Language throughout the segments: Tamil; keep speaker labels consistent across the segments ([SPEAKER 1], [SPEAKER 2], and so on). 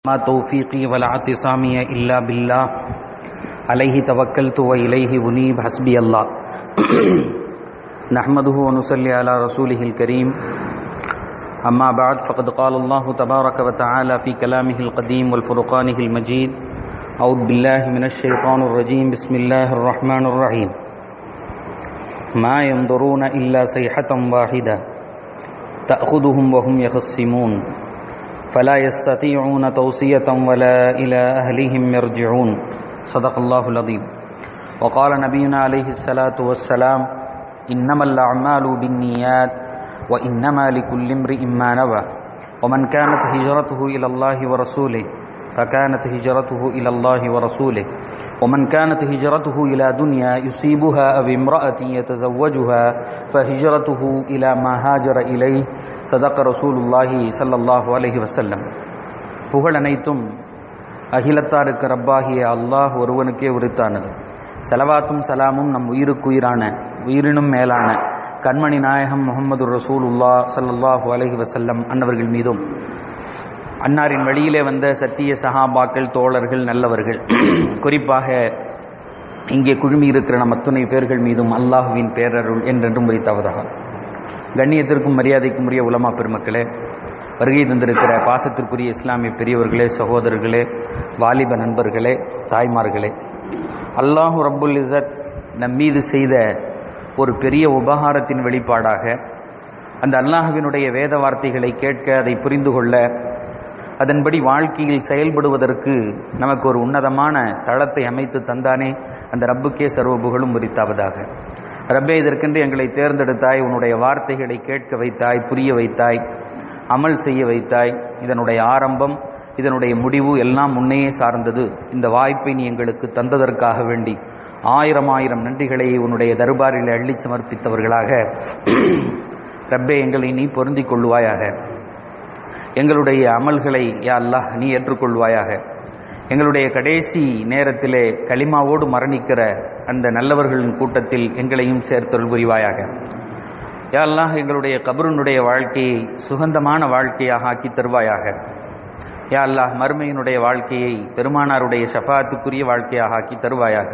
[SPEAKER 1] ما توفيقي ولا اعتصامي إلا بالله عليه توكلت وإليه أنيب حسبي الله نحمده ونصلي على رسوله الكريم أما بعد فقد قال الله تبارك وتعالى في كلامه القديم والفرقانه المجيد أعوذ بالله من الشيطان الرجيم بسم الله الرحمن الرحيم ما ينظرون إلا صيحة واحدة تأخذهم وهم يخصمون فلا يستطيعون توصية ولا إلى أهلهم يرجعون صدق الله العظيم وقال نبينا عليه الصلاة والسلام إنما الأعمال بالنيات وإنما لكل امرئ ما نوى ومن كانت هجرته إلى الله ورسوله فكانت هجرته إلى الله ورسوله ومن كانت هجرته إلى دنيا يصيبها أو امرأة يتزوجها فهجرته إلى ما هاجر إليه சதக்க ரசூலுல்லாஹி சல்லல்லாஹு அலஹி வசல்லம் புகழ் அனைத்தும் அகிலத்தாருக்கு ரப்பாகிய அல்லாஹ் ஒருவனுக்கே உரித்தானது செலவாத்தும் சலாமும் நம் உயிருக்குயிரான உயிரினும் மேலான கண்மணி நாயகம் முகமது ரசூலுல்லா சல்லல்லாஹு அலஹி வசல்லம் அன்னவர்கள் மீதும் அன்னாரின் வழியிலே வந்த சத்திய சஹாபாக்கள் தோழர்கள் நல்லவர்கள் குறிப்பாக இங்கே குழுமி இருக்கிற நம் அத்துணை பேர்கள் மீதும் அல்லாஹுவின் பேரருள் என்றென்றும் உரித்தாவதாக கண்ணியத்திற்கும் மரியாதைக்கும் உரிய உலமா பெருமக்களே வருகை தந்திருக்கிற பாசத்திற்குரிய இஸ்லாமிய பெரியவர்களே சகோதரர்களே வாலிப நண்பர்களே தாய்மார்களே அல்லாஹு ரப்புல் இசத் நம் மீது செய்த ஒரு பெரிய உபகாரத்தின் வெளிப்பாடாக அந்த அல்லாஹுவினுடைய வேத வார்த்தைகளை கேட்க அதை புரிந்து கொள்ள அதன்படி வாழ்க்கையில் செயல்படுவதற்கு நமக்கு ஒரு உன்னதமான தளத்தை அமைத்து தந்தானே அந்த ரப்புக்கே சர்வ புகழும் உரித்தாவதாக ரப்பே இதற்கென்று எங்களை தேர்ந்தெடுத்தாய் உன்னுடைய வார்த்தைகளை கேட்க வைத்தாய் புரிய வைத்தாய் அமல் செய்ய வைத்தாய் இதனுடைய ஆரம்பம் இதனுடைய முடிவு எல்லாம் முன்னையே சார்ந்தது இந்த வாய்ப்பை நீ எங்களுக்கு தந்ததற்காக வேண்டி ஆயிரம் ஆயிரம் நன்றிகளை உன்னுடைய தர்பாரில் அள்ளி சமர்ப்பித்தவர்களாக ரப்பே எங்களை நீ பொருந்திக் கொள்வாயாக எங்களுடைய அமல்களை யா அல்லாஹ் நீ ஏற்றுக்கொள்வாயாக எங்களுடைய கடைசி நேரத்திலே களிமாவோடு மரணிக்கிற அந்த நல்லவர்களின் கூட்டத்தில் எங்களையும் சேர்த்தொல் புரிவாயாக யா அல்லாஹ் எங்களுடைய கபருனுடைய வாழ்க்கையை சுகந்தமான வாழ்க்கையாக ஆக்கி தருவாயாக யா அல்லாஹ் மறுமையினுடைய வாழ்க்கையை பெருமானாருடைய ஷஃபாத்துக்குரிய வாழ்க்கையாக ஆக்கி தருவாயாக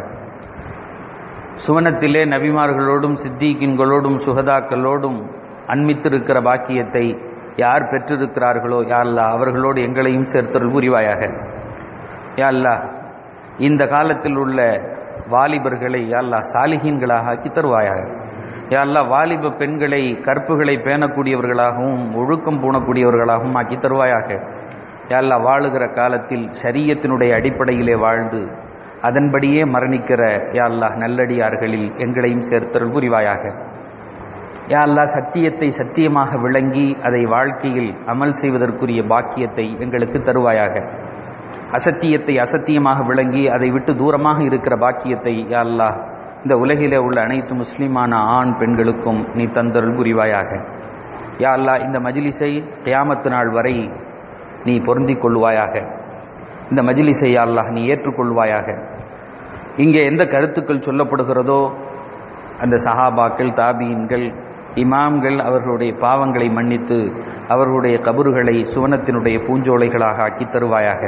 [SPEAKER 1] சுவனத்திலே நபிமார்களோடும் சித்திகின்களோடும் சுகதாக்களோடும் அன்மித்திருக்கிற பாக்கியத்தை யார் பெற்றிருக்கிறார்களோ யா அல்லா அவர்களோடு எங்களையும் சேர்த்தொல் புரிவாயாக யா அல்லா இந்த காலத்தில் உள்ள வாலிபர்களை யாழ்லா சாலிகீன்களாக ஆக்கி தருவாயாக யாழ்லா வாலிப பெண்களை கற்புகளை பேணக்கூடியவர்களாகவும் ஒழுக்கம் பூணக்கூடியவர்களாகவும் ஆக்கி தருவாயாக யாழ்லா வாழுகிற காலத்தில் சரியத்தினுடைய அடிப்படையிலே வாழ்ந்து அதன்படியே மரணிக்கிற யாழ்லா நல்லடியார்களில் எங்களையும் சேர்த்தல் புரிவாயாக யா அல்லா சத்தியத்தை சத்தியமாக விளங்கி அதை வாழ்க்கையில் அமல் செய்வதற்குரிய பாக்கியத்தை எங்களுக்கு தருவாயாக அசத்தியத்தை அசத்தியமாக விளங்கி அதை விட்டு தூரமாக இருக்கிற பாக்கியத்தை யா அல்லா இந்த உலகிலே உள்ள அனைத்து முஸ்லிமான ஆண் பெண்களுக்கும் நீ தந்தருள் புரிவாயாக யா அல்லா இந்த மஜிலிசை கியாமத்து நாள் வரை நீ பொருந்திக் கொள்வாயாக இந்த மஜிலிசை யா அல்லாஹ் நீ ஏற்றுக்கொள்வாயாக இங்கே எந்த கருத்துக்கள் சொல்லப்படுகிறதோ அந்த சஹாபாக்கள் தாபீன்கள் இமாம்கள் அவர்களுடைய பாவங்களை மன்னித்து அவர்களுடைய கபறுகளை சுவனத்தினுடைய பூஞ்சோலைகளாக ஆக்கி தருவாயாக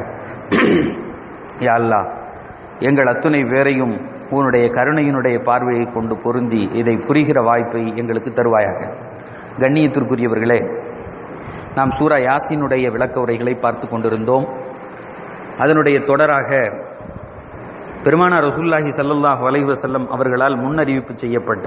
[SPEAKER 1] யாழ்லா எங்கள் அத்துணை பேரையும் உன்னுடைய கருணையினுடைய பார்வையை கொண்டு பொருந்தி இதை புரிகிற வாய்ப்பை எங்களுக்கு தருவாயாக கண்ணியத்திற்குரியவர்களே நாம் சூரா யாசினுடைய விளக்க உரைகளை பார்த்து கொண்டிருந்தோம் அதனுடைய தொடராக பெருமானா ரசூல்லாஹி சல்லுல்லாஹ் வலைவசல்லம் அவர்களால் முன்னறிவிப்பு செய்யப்பட்ட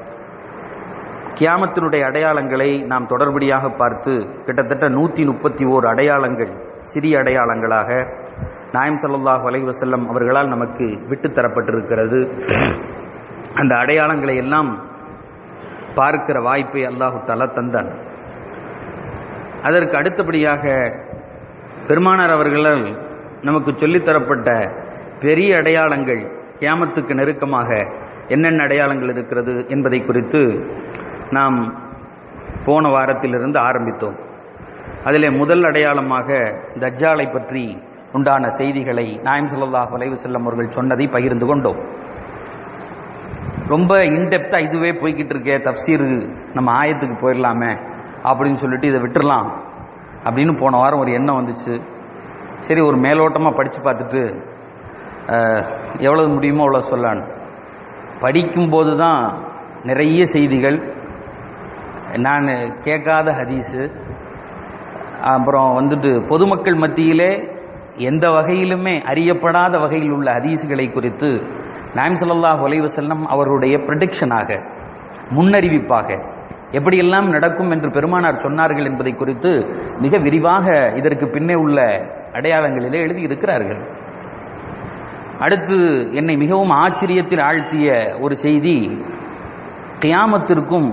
[SPEAKER 1] கியாமத்தினுடைய அடையாளங்களை நாம் தொடர்படியாக பார்த்து கிட்டத்தட்ட நூற்றி முப்பத்தி ஓர் அடையாளங்கள் சிறிய அடையாளங்களாக நாயம் சல்லாஹ் வலைவசல்லம் அவர்களால் நமக்கு விட்டு தரப்பட்டிருக்கிறது அந்த அடையாளங்களை எல்லாம் பார்க்கிற வாய்ப்பை அல்லாஹு தலா தந்தான் அதற்கு அடுத்தபடியாக பெருமானார் அவர்களால் நமக்கு சொல்லித்தரப்பட்ட பெரிய அடையாளங்கள் கியாமத்துக்கு நெருக்கமாக என்னென்ன அடையாளங்கள் இருக்கிறது என்பதை குறித்து நாம் போன வாரத்திலிருந்து ஆரம்பித்தோம் அதிலே முதல் அடையாளமாக தஜ்ஜாலை பற்றி உண்டான செய்திகளை நாயம் சல்லாஹ் வலைவு செல்லம் அவர்கள் சொன்னதை பகிர்ந்து கொண்டோம் ரொம்ப இன்டெப்த்தாக இதுவே போய்கிட்டு இருக்கே தப்சீர் நம்ம ஆயத்துக்கு போயிடலாமே அப்படின்னு சொல்லிட்டு இதை விட்டுறலாம் அப்படின்னு போன வாரம் ஒரு எண்ணம் வந்துச்சு சரி ஒரு மேலோட்டமாக படித்து பார்த்துட்டு அஹ், எவ்வளவு முடியுமோ அவ்வளோ சொல்லான்னு படிக்கும்போது தான் நிறைய செய்திகள் நான் கேட்காத ஹதீஸு அப்புறம் வந்துட்டு பொதுமக்கள் மத்தியிலே எந்த வகையிலுமே அறியப்படாத வகையில் உள்ள ஹதீஸுகளை குறித்து நாயம் ஸல்லல்லாஹு அலைஹி வஸல்லம் அவர்களுடைய ப்ரெடிக்ஷனாக முன்னறிவிப்பாக எப்படியெல்லாம் நடக்கும் என்று பெருமானார் சொன்னார்கள் என்பதை குறித்து மிக விரிவாக இதற்கு பின்னே உள்ள அடையாளங்களிலே எழுதியிருக்கிறார்கள் அடுத்து என்னை மிகவும் ஆச்சரியத்தில் ஆழ்த்திய ஒரு செய்தி கியாமத்திற்கும்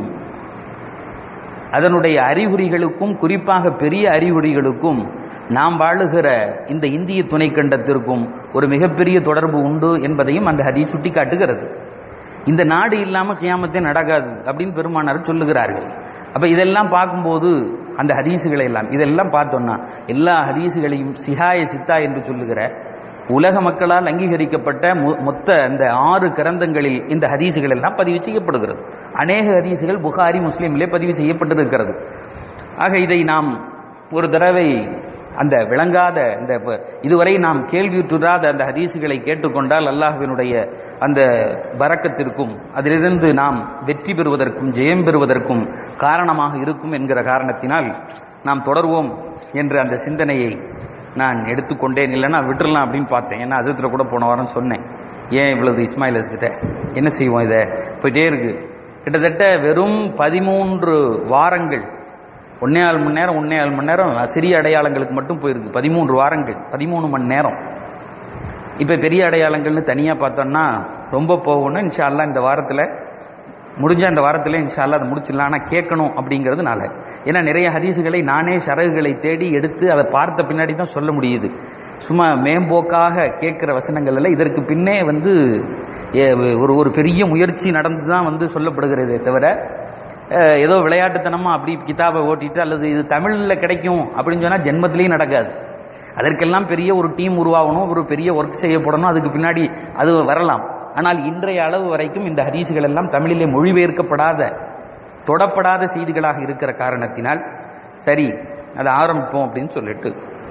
[SPEAKER 1] அதனுடைய அறிகுறிகளுக்கும் குறிப்பாக பெரிய அறிகுறிகளுக்கும் நாம் வாழுகிற இந்த இந்திய துணைக்கண்டத்திற்கும் ஒரு மிகப்பெரிய தொடர்பு உண்டு என்பதையும் அந்த ஹதீஸ் சுட்டிக்காட்டுகிறது இந்த நாடு இல்லாமல் கியாமத்தே நடக்காது அப்படின்னு பெருமானார் சொல்லுகிறார்கள் அப்ப இதெல்லாம் பார்க்கும்போது அந்த ஹதீஸுகளை எல்லாம் இதெல்லாம் பார்த்தோம்னா எல்லா ஹதீஸுகளையும் சிஹாய சித்தா என்று சொல்லுகிற உலக மக்களால் அங்கீகரிக்கப்பட்ட மொ- மொத்த அந்த ஆறு கிரந்தங்களில் இந்த ஹதீஸுகள் எல்லாம் பதிவு செய்யப்படுகிறது அநேக ஹதீஸுகள் புகாரி முஸ்லீமிலே பதிவு செய்யப்பட்டிருக்கிறது ஆக இதை நாம் ஒரு தடவை அந்த விளங்காத இந்த ப- இதுவரை நாம் கேள்வியுற்றுறாத அந்த ஹதீஸுகளை கேட்டுக்கொண்டால் அல்லாஹ்வினுடைய அந்த பரக்கத்திற்கும் அதிலிருந்து நாம் வெற்றி பெறுவதற்கும் ஜெயம் பெறுவதற்கும் காரணமாக இருக்கும் என்கிற காரணத்தினால் நாம் தொடர்வோம் என்ற அந்த சிந்தனையை நான் எடுத்துக்கொண்டேன் இல்லைன்னா விட்டுறலாம் அப்படின்னு பார்த்தேன் ஏன்னா அதுல கூட போன வாரம் சொன்னேன் ஏன் இவ்வளவு இஸ்மாயில் அஸ்திட்ட என்ன செய்வோம் இதை போயிட்டே இருக்கு கிட்டத்தட்ட வெறும் பதிமூன்று வாரங்கள் ஒன்னே ஆள் மணி நேரம் ஒன்னே ஆள் மணி நேரம் சிறிய அடையாளங்களுக்கு மட்டும் போயிருக்கு பதிமூன்று வாரங்கள் பதிமூணு மணி நேரம் இப்போ பெரிய அடையாளங்கள்னு தனியாக பார்த்தோம்னா ரொம்ப போகணும் இன்ஷா அல்லாஹ் இந்த வாரத்தில் முடிஞ்ச இந்த வாரத்தில் இன்ஷா அல்லாஹ் அதை முடிச்சிடலாம் ஆனால் கேட்கணும் அப்படிங்கிறதுனால ஏன்னா நிறைய ஹதீஸுகளை நானே சரகுகளை தேடி எடுத்து அதை பார்த்த பின்னாடி தான் சொல்ல முடியுது சும்மா மேம்போக்காக கேட்குற வசனங்கள் எல்லாம் இதற்கு பின்னே வந்து ஏ, ஒரு ஒரு பெரிய முயற்சி நடந்து தான் வந்து சொல்லப்படுகிறதே தவிர அஹ், ஏதோ விளையாட்டுத்தனமா அப்படி கிதாபை ஓட்டிட்டு அல்லது இது தமிழில் கிடைக்கும் அப்படின்னு சொன்னால் ஜென்மத்திலையும் நடக்காது அதற்கெல்லாம் பெரிய ஒரு டீம் உருவாகணும் ஒரு பெரிய ஒர்க் செய்யப்படணும் அதுக்கு பின்னாடி அது வரலாம் ஆனால் இன்றைய அளவு வரைக்கும் இந்த ஹதீஸுகள் எல்லாம் தமிழிலே மொழிபெயர்க்கப்படாத தொடப்படாத செய்திகளாக இருக்கிற காரணத்தினால் சரி அதை ஆரம்பிப்போம் அப்படின்னு சொல்லிட்டு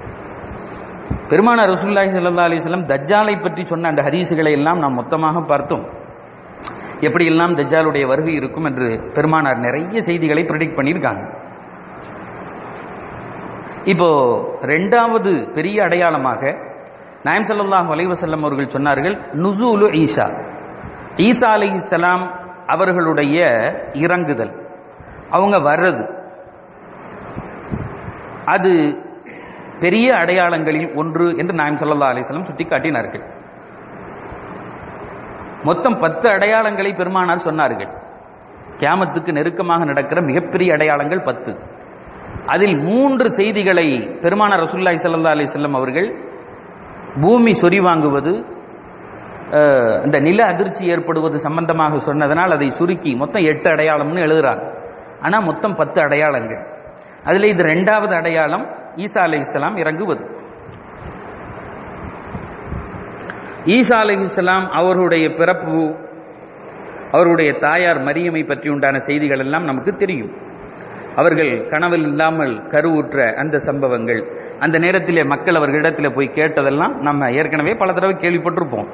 [SPEAKER 1] பெருமானார் ரசூலுல்லாஹி ஸல்லல்லாஹு அலைஹி வஸல்லம் தஜ்ஜாலை பற்றி சொன்ன அந்த ஹதீஸுகளை எல்லாம் நாம் மொத்தமாக பார்த்தோம் எப்படியெல்லாம் தஜ்ஜாலுடைய வருகை இருக்கும் என்று பெருமானார் நிறைய செய்திகளை ப்ரெடிக்ட் பண்ணியிருக்காங்க இப்போ ரெண்டாவது பெரிய அடையாளமாக நாயம் ஸல்லல்லாஹு அலைஹி வஸல்லம் அவர்கள் சொன்னார்கள் நுசூலு ஈசா ஈசா அலைஹிஸ்ஸலாம் அவர்களுடைய இறங்குதல் அவங்க வர்றது அது பெரிய அடையாளங்களில் ஒன்று என்று நாயம் ஸல்லல்லாஹு அலைஹி வஸல்லம் சுட்டிக்காட்டினார்கள் மொத்தம் பத்து அடையாளங்களை பெருமானார் சொன்னார்கள் கியாமத்துக்கு நெருக்கமாக நடக்கிற மிகப்பெரிய அடையாளங்கள் பத்து அதில் மூன்று செய்திகளை பெருமானார் ரசூலுல்லாஹி ஸல்லல்லாஹு அலைஹி வஸல்லம் அவர்கள் பூமி சொரிவாங்குவது அஹ், இந்த நில அதிர்ச்சி ஏற்படுவது சம்பந்தமாக சொன்னதனால் அதை சுருக்கி மொத்தம் எட்டு அடையாளம்னு எழுதுறாங்க ஆனா மொத்தம் பத்து அடையாளங்கள் அதுல இது ரெண்டாவது அடையாளம் ஈசா அலைஹிஸ்ஸலாம் இறங்குவது ஈசா அலைஹிஸ்ஸலாம் அவர்களுடைய பிறப்பு அவர்களுடைய தாயார் மரியமை பற்றி உண்டான செய்திகள் எல்லாம் நமக்கு தெரியும் அவர்கள் கனவில் இல்லாமல் கருவுற்ற அந்த சம்பவங்கள் அந்த நேரத்திலே மக்கள் அவர்களிடத்தில் போய் கேட்டதெல்லாம் நம்ம ஏற்கனவே பல தடவை கேள்விப்பட்டிருப்போம்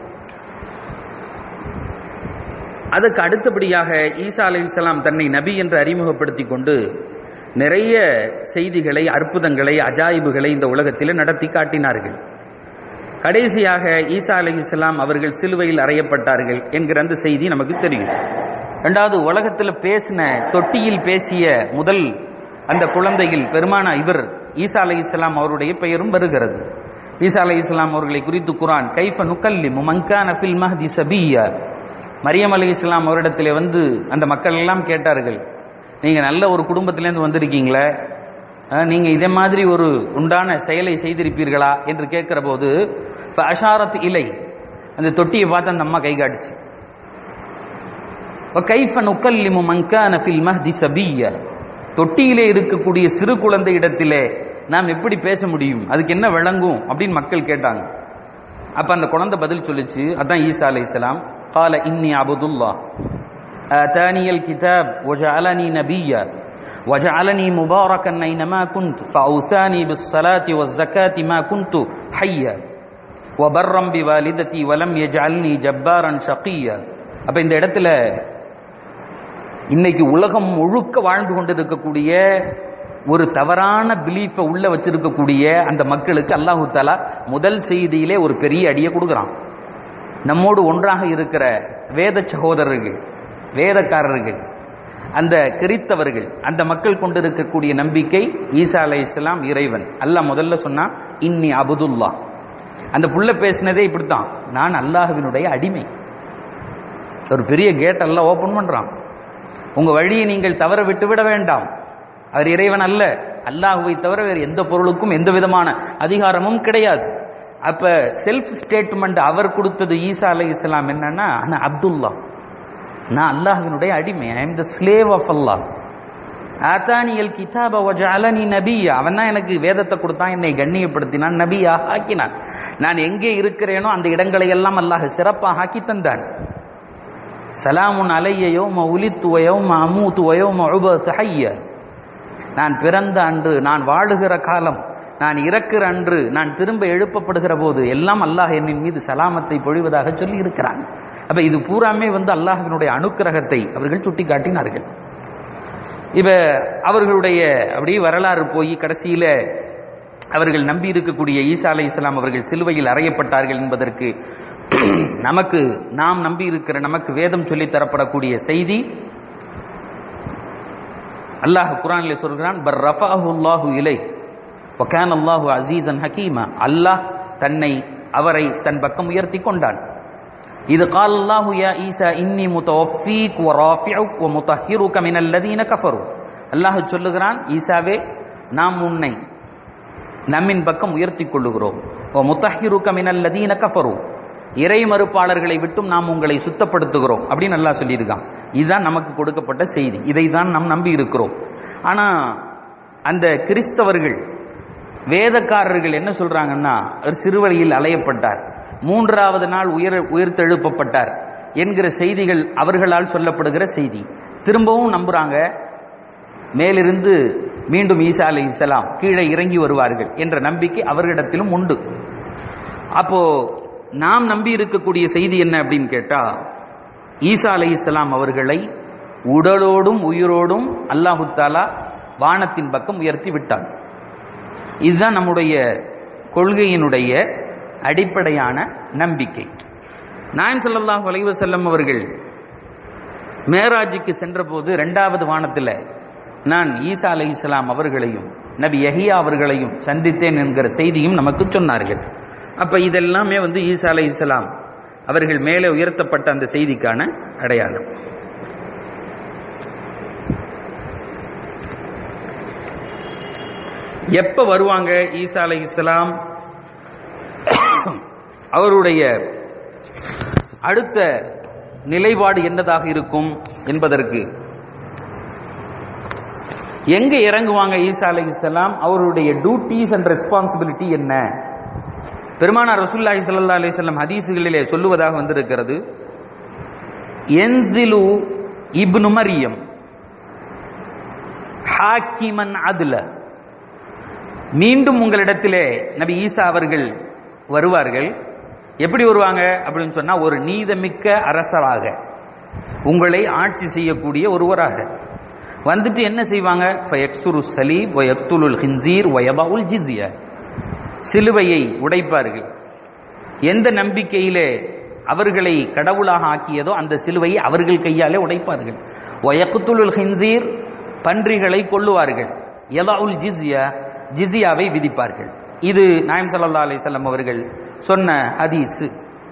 [SPEAKER 1] அதுக்கு அடுத்தபடியாக ஈசா அலைஹிஸ்ஸலாம் தன்னை நபி என்று அறிமுகப்படுத்தி கொண்டு நிறைய செய்திகளை அற்புதங்களை அஜாயிபுகளை இந்த உலகத்தில் நடத்தி காட்டினார்கள் கடைசியாக ஈசா அலைஹிஸ்ஸலாம் அவர்கள் சிலுவையில் அறையப்பட்டார்கள் என்கிற அந்த செய்தி நமக்கு தெரியும் ரெண்டாவது உலகத்தில் பேசின தொட்டியில் பேசிய முதல் அந்த குழந்தையில் பெருமான இவர் ஈசா அலைஹிஸ்ஸலாம் அவருடைய பெயரும் வருகிறது ஈசா அலைஹிஸ்ஸலாம் அவர்களை குறித்து குரான் கைஃப நுக்கல்லிமு மங்கான ஃபில் மஹ்தி சபியா மரியம் அலைஹிஸ்ஸலாம் அவரிடத்திலே வந்து அந்த மக்கள் எல்லாம் கேட்டார்கள் நீங்க நல்ல ஒரு குடும்பத்திலேருந்து வந்திருக்கீங்களே அஹ், நீங்க இதே மாதிரி ஒரு உண்டான செயலை செய்திருப்பீர்களா என்று கேட்கிற போது அஷாரத் இலை அந்த தொட்டியை பார்த்து அந்த அம்மா கை காட்டுச்சு وَكَيْفَ نُكَلِّمُ مَنْ كَانَ فِي الْمَهْدِ سَبِيًّا தொட்டியிலே இருக்கக்கூடிய சிறு குழந்தை இடத்திலே நாம் எப்படி பேச முடியும் அதுக்கு என்ன விளங்கும் அப்படின்னு மக்கள் கேட்டாங்க அப்ப அந்த குழந்தை பதில் சொல்லுச்சு அதான் ஈசா அலைஹிஸ்ஸலாம் قال إني عبد الله آتاني الكتاب وجعلني نبيا وجعلني مباركا أينما كنت فأوصاني بالصلاة والزكاة ما كنت ஹையா وبرم بوالدتي ولم يجعلني جبارا شقيا அப்ப இந்த இடத்துல இன்னைக்கு உலகம் முழுக்க வாழ்ந்து கொண்டிருக்கக்கூடிய ஒரு தவறான பிலீஃபை உள்ள வச்சிருக்கக்கூடிய அந்த மக்களுக்கு அல்லாஹு தாலா முதல் செய்தியிலே ஒரு பெரிய அடியை கொடுக்குறான் நம்மோடு ஒன்றாக இருக்கிற வேத சகோதரர்கள் வேதக்காரர்கள் அந்த கிறித்தவர்கள் அந்த மக்கள் கொண்டிருக்கக்கூடிய நம்பிக்கை ஈசா அலை இஸ்லாம் இறைவன் அல்லாஹ் முதல்ல சொன்னா இன்னி அபுதுல்லா அந்த புள்ள பேசினதே இப்படித்தான் நான் அல்லாஹுவினுடைய அடிமை ஒரு பெரிய கேட் எல்லாம் ஓபன் பண்றான் உங்க வழியை நீங்கள் தவற விட்டுவிட வேண்டாம் அவர் இறைவன் அல்ல அல்லாஹுவை தவிர வேறு எந்த பொருளுக்கும் எந்த விதமான அதிகாரமும் கிடையாது அப்ப செல்ஃப் ஸ்டேட்மெண்ட் அவர் கொடுத்தது ஈசா அலை இஸ்லாம் என்னன்னா நான் அப்துல்லா நான் அல்லாஹ்வினுடைய அடிமை I am the slave of அல்லாஹ் ஆத்தானியல் கிதாப வஜஅலனி நபியா அவன் தான் எனக்கு வேதத்தை கொடுத்தான் என்னை கண்ணியப்படுத்தினான் நபியா ஆக்கினான் நான் எங்கே இருக்கிறேனோ அந்த இடங்களை எல்லாம் அல்லாஹ் சிறப்பாக ஆக்கி தந்தான் சலாமுன் அலைய யௌம உலித்து வயோம அமூத்து வயோம உபத் ஹய்ய நான் பிறந்த அன்று நான் வாழுகிற காலம் நான் இறக்கிற அன்று நான் திரும்ப எழுப்பப்படுகிற போது எல்லாம் அல்லாஹ் என்னின் மீது சலாமத்தை பொழிவதாக சொல்லி இருக்கிறான் அப்ப இது பூராமே வந்து அல்லாஹினுடைய அனுக்கிரகத்தை அவர்கள் சுட்டி காட்டினார்கள் இப்ப அவர்களுடைய அப்படியே வரலாறு போய் கடைசியில அவர்கள் நம்பி இருக்கக்கூடிய ஈசா அலை இஸ்லாம் அவர்கள் சிலுவையில் அறையப்பட்டார்கள் என்பதற்கு நமக்கு நாம் நம்பி இருக்கிற நமக்கு வேதம் சொல்லி தரப்படக்கூடிய செய்தி அல்லாஹ் குரானிலே சொல்கிறான் பர் ரஃபாஹுல்லாஹு இலை வகான் அல்லாஹு அசீசன் ஹக்கீமா அல்லாஹ் தன்னை அவரை தன் பக்கம் உயர்த்தி கொண்டான் இது கால் அல்லாஹு யா ஈசா இன்னி முத்தவஃபீக் வ ராஃபிஉக் வ முதஹிருக மினல் லதீன கஃபரு அல்லாஹ் சொல்லுகிறான் ஈசாவே நாம் உன்னை நம்மின் பக்கம் உயர்த்தி கொள்ளுகிறோம் வ முதஹிருக மினல் லதீன கஃபரு இறை மறுப்பாளர்களை விட்டும் நாம் உங்களை சுத்தப்படுத்துகிறோம் அப்படின்னு நல்லா சொல்லியிருக்கான் இதுதான் நமக்கு கொடுக்கப்பட்ட செய்தி இதை தான் நாம் நம்பி இருக்கிறோம் ஆனா அந்த கிறிஸ்தவர்கள் வேதக்காரர்கள் என்ன சொல்றாங்கன்னா அவர் சிறுவழியில் அலையப்பட்டார் மூன்றாவது நாள் உயர் உயிர்த்தெழுப்பப்பட்டார் என்கிற செய்திகள் அவர்களால் சொல்லப்படுகிற செய்தி திரும்பவும் நம்புறாங்க மேலிருந்து மீண்டும் ஈசா அலை இஸ்லாம் கீழே இறங்கி வருவார்கள் என்ற நம்பிக்கை அவர்களிடத்திலும் உண்டு அப்போ நாம் நம்பி இருக்கக்கூடிய செய்தி என்ன அப்படின்னு கேட்டா ஈசா அலை இஸ்லாம் அவர்களை உடலோடும் உயிரோடும் அல்லாஹு தாலா வானத்தின் பக்கம் உயர்த்தி விட்டான் இதுதான் நம்முடைய கொள்கையினுடைய அடிப்படையான நம்பிக்கை நாயன் ஸல்லல்லாஹு அலைஹி வஸல்லம் அவர்கள் மேராஜுக்கு சென்றபோது இரண்டாவது வானத்தில் நான் ஈசா அலை இஸ்லாம் அவர்களையும் நபி யஹியா அவர்களையும் சந்தித்தேன் என்கிற செய்தியும் நமக்கு சொன்னார்கள் அப்ப இதெல்லாமே வந்து ஈசா அலை இஸ்லாம் அவர்கள் மேலே உயர்த்தப்பட்ட அந்த செய்திக்கான அடையாளம் எப்ப வருவாங்க ஈசா அலை இஸ்லாம் அவருடைய அடுத்த நிலைப்பாடு என்னதாக இருக்கும் என்பதற்கு எங்க இறங்குவாங்க ஈசா அலை இஸ்லாம் அவருடைய டியூட்டிஸ் அண்ட் ரெஸ்பான்சிபிலிட்டி என்ன பெருமானார் ரசூல்லாஹி ஸல்லல்லாஹு அலைஹி வஸல்லம் ஹதீஸுகளிலே சொல்லுவதாக வந்திருக்கிறது என்சிலு இப்னு மரியம் ஹாக்கிமன் அதுல மீண்டும் உங்களிடத்திலே நபி ஈசா அவர்கள் வருவார்கள் எப்படி வருவாங்க அப்படின்னு சொன்னா ஒரு நீதமிக்க அரசராக உங்களை ஆட்சி செய்யக்கூடிய ஒருவராக வந்துட்டு என்ன செய்வாங்க ஃபயக்சுரு சலீப் வயக்துலுல் ஹின்சீர் வயபாவுல் ஜிஸ்ய சிலுவையை உடைப்பார்கள் எந்த நம்பிக்கையிலே அவர்களை கடவுளாக ஆக்கியதோ அந்த சிலுவையை அவர்கள் கையாலே உடைப்பார்கள் வயக்குத்துலுல் ஹின்சீர் பன்றிகளை கொள்ளுவார்கள் யலாவுல் ஜிஸ்யா ஜிசியாவை விதிப்பார்கள் இது நாயம் சல்லா அலிசல்லாம் அவர்கள் சொன்ன ஹதீஸ்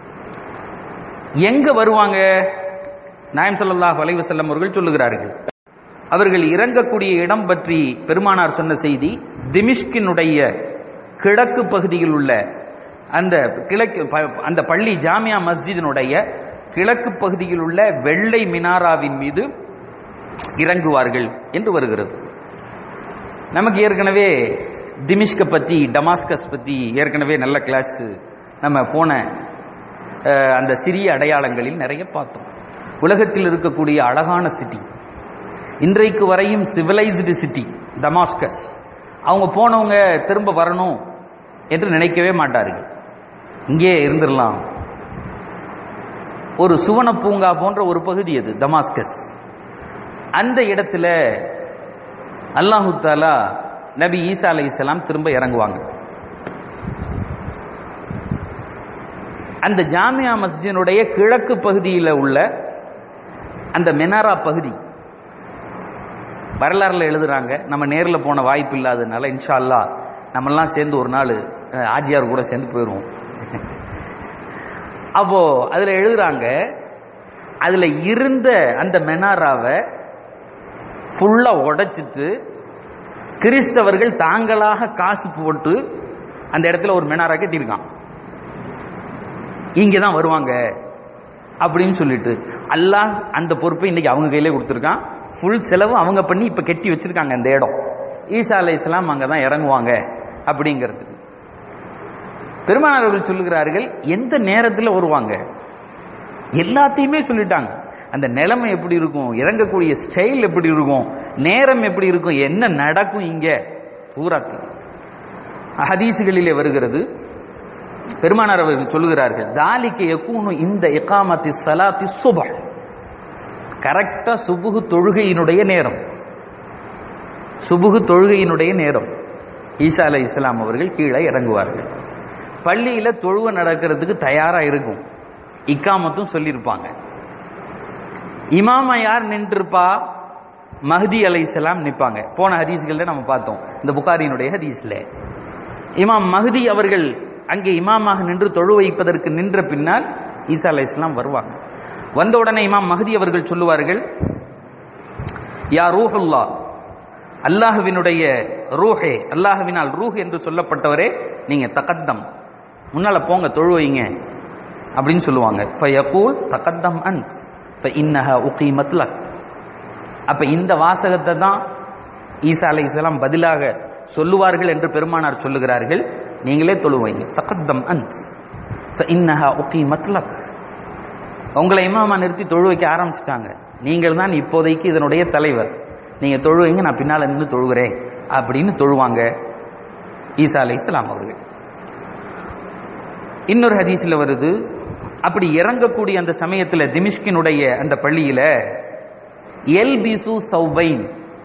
[SPEAKER 1] எங்க வருவாங்க நாயம் சல்லாஹ் அலைவசல்லம் அவர்கள் சொல்லுகிறார்கள் அவர்கள் இறங்கக்கூடிய இடம் பற்றி பெருமானார் சொன்ன செய்தி திமிஷ்கினுடைய கிழக்கு பகுதியில் உள்ள அந்த கிழக்கு அந்த பள்ளி ஜாமியா மஸ்ஜிதினுடைய கிழக்கு பகுதியில் உள்ள வெள்ளை மினாராவின் மீது இறங்குவார்கள் என்று வருகிறது நமக்கு ஏற்கனவே திமிஷ்க பத்தி டமாஸ்கஸ் பத்தி ஏற்கனவே நல்ல கிளாஸ் நம்ம போன அந்த சிறிய அடையாளங்களில் நிறைய பார்த்தோம் உலகத்தில் இருக்கக்கூடிய அழகான சிட்டி இன்றைக்கு வரையும் சிவிலைஸ்டு சிட்டி டமாஸ்கஸ் அவங்க போனவங்க திரும்ப வரணும் என்று நினைக்கவே மாட்டார்கள் இங்கே இருந்துடலாம் ஒரு சுவன பூங்கா போன்ற ஒரு பகுதி அது தமாஸ்கஸ் அந்த இடத்துல அல்லாஹு தாலா நபி ஈசா அலை இஸ்லாம் திரும்ப இறங்குவாங்க அந்த ஜாமியா மஸ்ஜினுடைய கிழக்கு பகுதியில் உள்ள அந்த மெனாரா பகுதி வரலாறுல எழுதுறாங்க நம்ம நேரில் போன வாய்ப்பு இல்லாததுனால இன்ஷா அல்லா நம்மெல்லாம் சேர்ந்து ஒரு நாள் அஹ், ஆஜியார் கூட சேர்ந்து போயிடுவோம் அப்போ அதுல எழுதுறாங்க அதுல இருந்த அந்த மெனாராவை ஃபுல்லா உடைச்சிட்டு கிறிஸ்தவர்கள் தாங்களாக காசு போட்டு அந்த இடத்துல ஒரு மெனாரா கட்டியிருக்கான் இங்க தான் வருவாங்க அப்படின்னு சொல்லிட்டு அல்லாஹ் அந்த பொறுப்பை இன்னைக்கு அவங்க கையிலே கொடுத்துருக்கான் ஃபுல் செலவு அவங்க பண்ணி இப்ப கட்டி வச்சிருக்காங்க அந்த இடம் ஈசா அலை இஸ்லாம் அங்க தான் இறங்குவாங்க அப்படிங்கிறதுக்கு பெருமானார் அவர்கள் சொல்லுகிறார்கள் எந்த நேரத்தில் வருவாங்க எல்லாத்தையுமே சொல்லிட்டாங்க அந்த நிலைமை எப்படி இருக்கும் இறங்கக்கூடிய ஸ்டைல் எப்படி இருக்கும் நேரம் எப்படி இருக்கும் என்ன நடக்கும் இங்க பூராத்தையும் ஹதீசுகளிலே வருகிறது பெருமானார் அவர்கள் சொல்லுகிறார்கள் தாலிக்கு யக்கூனு இந்த இகாமத்தி சலாத்தி சுபஹ் கரெக்டா சுபுகு தொழுகையினுடைய நேரம் சுபுகு தொழுகையினுடைய நேரம் ஈசா அலை இஸ்லாம் அவர்கள் கீழே இறங்குவார்கள் பள்ளியில தொழுவ நடக்கிறதுக்கு தயாரா இருக்கும் இக்காமத்தும் சொல்லியிருப்பாங்க இமாமா யார் நின்றுப்பா மஹதி அலை இஸ்லாம் நிற்பாங்க போன ஹதீஸ்கள்ல நம்ம பார்த்தோம் இந்த புகாரியினுடைய ஹதீஸ்ல இமாம் மஹதி அவர்கள் அங்கே இமாமாக நின்று தொழு வைப்பதற்கு நின்ற பின்னால் ஈசா அலை இஸ்லாம் வருவாங்க வந்த உடனே இமாம் மஹதி அவர்கள் சொல்லுவார்கள் யா ரூஹுல்லா அல்லாஹுவினுடைய ரூஹே அல்லாஹுவினால் ரூஹ் என்று சொல்லப்பட்டவரே நீங்க தகத்தம் முன்னால போங்க தொழு வைங்க அப்படின்னு சொல்லுவாங்க ஃபயகூல் தகத்தம் அன்ஸ் இன்னஹ உகீமத் லக் அப்ப இந்த வாசகத்தை தான் ஈசா அலைஹிஸ்ஸலாம் பதிலாக சொல்லுவார்கள் என்று பெருமானார் சொல்லுகிறார்கள் நீங்களே தொழுவைங்க தகத்தம் அன்ஸ் இன்னஹ உகீமத் லக் உங்களை இமாமா நிறுத்தி தொழு வைக்க ஆரம்பிச்சிட்டாங்க நீங்கள் தான் இப்போதைக்கு இதனுடைய தலைவர் நீங்க தொழுவைங்க நான் பின்னால நின்று தொழுகிறேன் அப்படின்னு தொழுவாங்க ஈசா அலை இஸ்லாம் அவர்கள் இன்னொரு ஹதீஸ்ல வருது அப்படி இறங்கக்கூடிய அந்த சமயத்துல திமிஷ்கினுடைய அந்த பள்ளியில எல் பிசு சௌபைன்